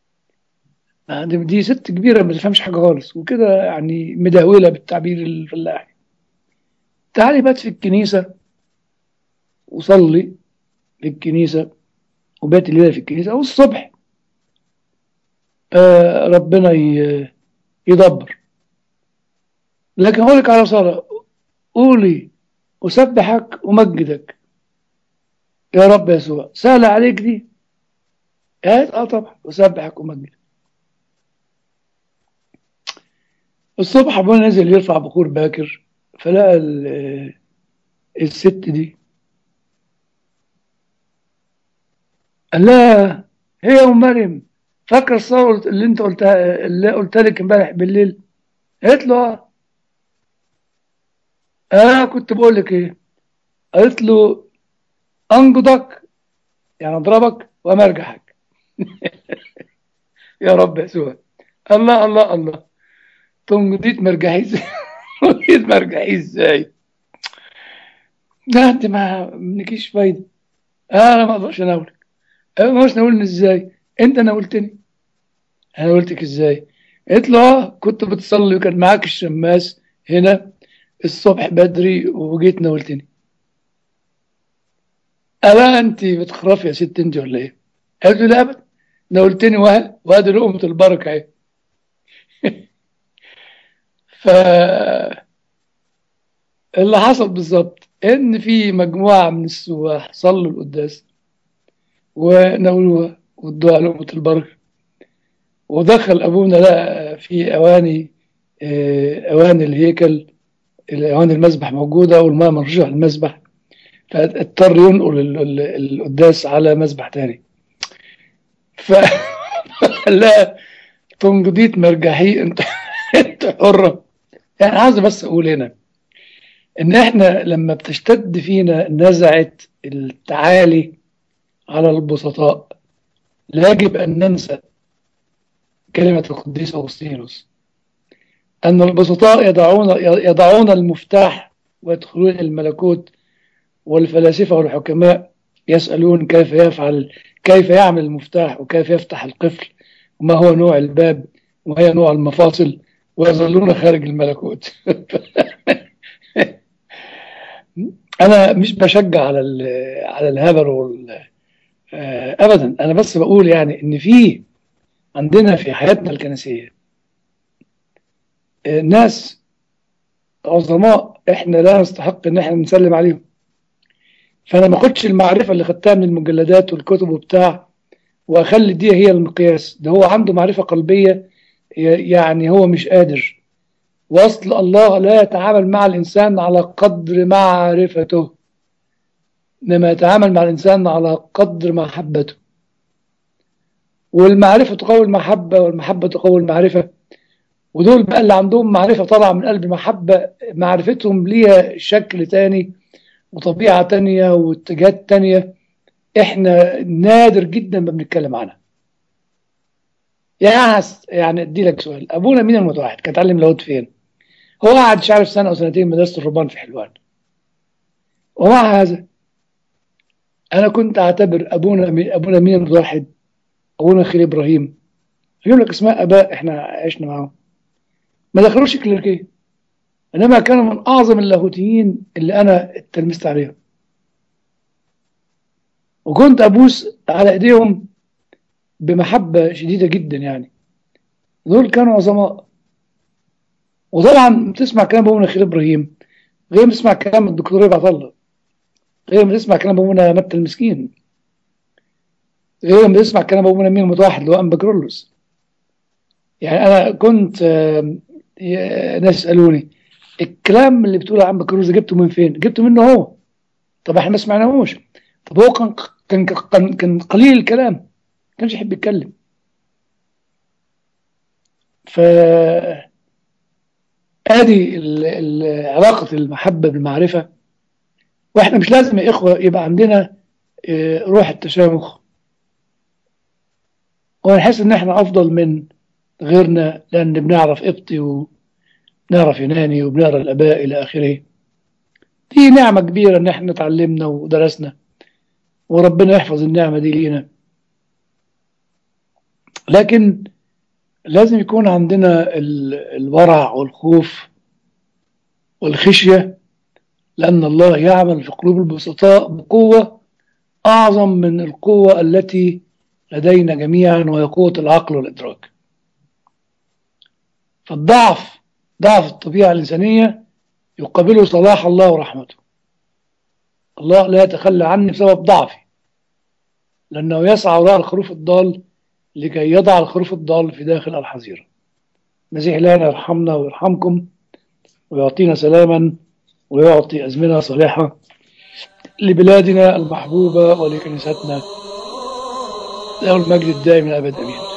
دي ست كبيرة ما تفهمش حاجة خالص وكده يعني مدهولة بالتعبير الفلاحي تعالي بات في الكنيسة وصلي في الكنيسة وبات الليلة في الكنيسة والصبح آه ربنا يدبر لكن هقولك على صلاة قولي أسبحك ومجدك يا رب يسوع سهل عليك دي قالت اه طبعا أسبحك ومجدك الصبح ابونا نزل يرفع بخور باكر فلقى الست دي قال لها هي ام مريم فاكر الصلاة اللي انت قلتها اللي قلت لك امبارح بالليل قالت له اه انا كنت بقول لك ايه قالت له انقضك يعني اضربك وامرجحك يا رب يسوع الله الله الله تنجديت مرجعي ازاي تنجديت مرجعي ازاي لا انت ما منكيش فايدة انا ما اقدرش اناولك انا ما اقدرش ناولني ازاي انت ناولتني انا قلتك ازاي قلت له اه كنت بتصلي وكان معاك الشماس هنا الصبح بدري وجيت ناولتني ألا أنت بتخرفي يا ست أنت ولا إيه؟ قالت له لا أبدا ناولتني وهل وهذه لقمة البركة أهي ف اللي حصل بالظبط إن في مجموعة من السواح صلوا القداس وناولوها وادوها لقمة البركة ودخل أبونا لقى في أواني أواني الهيكل أواني المسبح موجودة والماء مرجوع المسبح فاضطر ينقل القداس على مسبح تاني ف لا تنجديت مرجحي انت انت حرة يعني عايز بس اقول هنا ان احنا لما بتشتد فينا نزعة التعالي على البسطاء لا يجب ان ننسى كلمة القديس أغسطينوس أن البسطاء يضعون يضعون المفتاح ويدخلون الملكوت والفلاسفة والحكماء يسألون كيف يفعل كيف يعمل المفتاح وكيف يفتح القفل وما هو نوع الباب وما هي نوع المفاصل ويظلون خارج الملكوت أنا مش بشجع على على الهبل وال أبدا أنا بس بقول يعني إن في عندنا في حياتنا الكنسية ناس عظماء احنا لا نستحق ان احنا نسلم عليهم فانا ما اخدش المعرفه اللي خدتها من المجلدات والكتب وبتاع واخلي دي هي المقياس ده هو عنده معرفه قلبيه يعني هو مش قادر واصل الله لا يتعامل مع الانسان على قدر معرفته انما يتعامل مع الانسان على قدر محبته والمعرفه تقوي المحبه والمحبه تقوي المعرفه ودول بقى اللي عندهم معرفه طالعه من قلب محبه معرفتهم ليها شكل تاني وطبيعة تانية واتجاهات تانية احنا نادر جدا ما بنتكلم عنها يعني يعني ادي لك سؤال ابونا مين المتوحد كان اتعلم لاهوت فين هو قعد مش عارف سنه او سنتين مدرسه الرهبان في حلوان ومع هذا انا كنت اعتبر ابونا ابونا مين المتوحد ابونا خليل ابراهيم اجيب لك اسماء اباء احنا عشنا معاهم ما دخلوش كليركيه انما كانوا من اعظم اللاهوتيين اللي انا اتلمست عليهم وكنت ابوس على ايديهم بمحبه شديده جدا يعني دول كانوا عظماء وطبعا بتسمع كلام ابونا خليل ابراهيم غير ما تسمع كلام الدكتور رفعت الله غير ما تسمع كلام ابونا متى المسكين غير ما تسمع كلام ابونا مين المتوحد اللي هو ام بكرولوس يعني انا كنت ناس يسالوني الكلام اللي بتقوله عم بكروز جبته من فين؟ جبته منه هو طب احنا ما سمعناهوش طب هو كان كان كان, كان قليل الكلام ما كانش يحب يتكلم ف ادي علاقة المحبة بالمعرفة واحنا مش لازم يا اخوة يبقى عندنا روح التشامخ ونحس ان احنا افضل من غيرنا لان بنعرف قبطي و نعرف يوناني وبنقرا الاباء الى اخره دي نعمه كبيره ان احنا اتعلمنا ودرسنا وربنا يحفظ النعمه دي لينا لكن لازم يكون عندنا الورع والخوف والخشيه لان الله يعمل في قلوب البسطاء بقوه اعظم من القوه التي لدينا جميعا وهي قوه العقل والادراك فالضعف ضعف الطبيعة الإنسانية يقابله صلاح الله ورحمته الله لا يتخلى عني بسبب ضعفي لأنه يسعى وراء الخروف الضال لكي يضع الخروف الضال في داخل الحظيرة المسيح لنا يرحمنا ويرحمكم ويعطينا سلاما ويعطي أزمنة صالحة لبلادنا المحبوبة ولكنيستنا له المجد الدائم الأبد أمين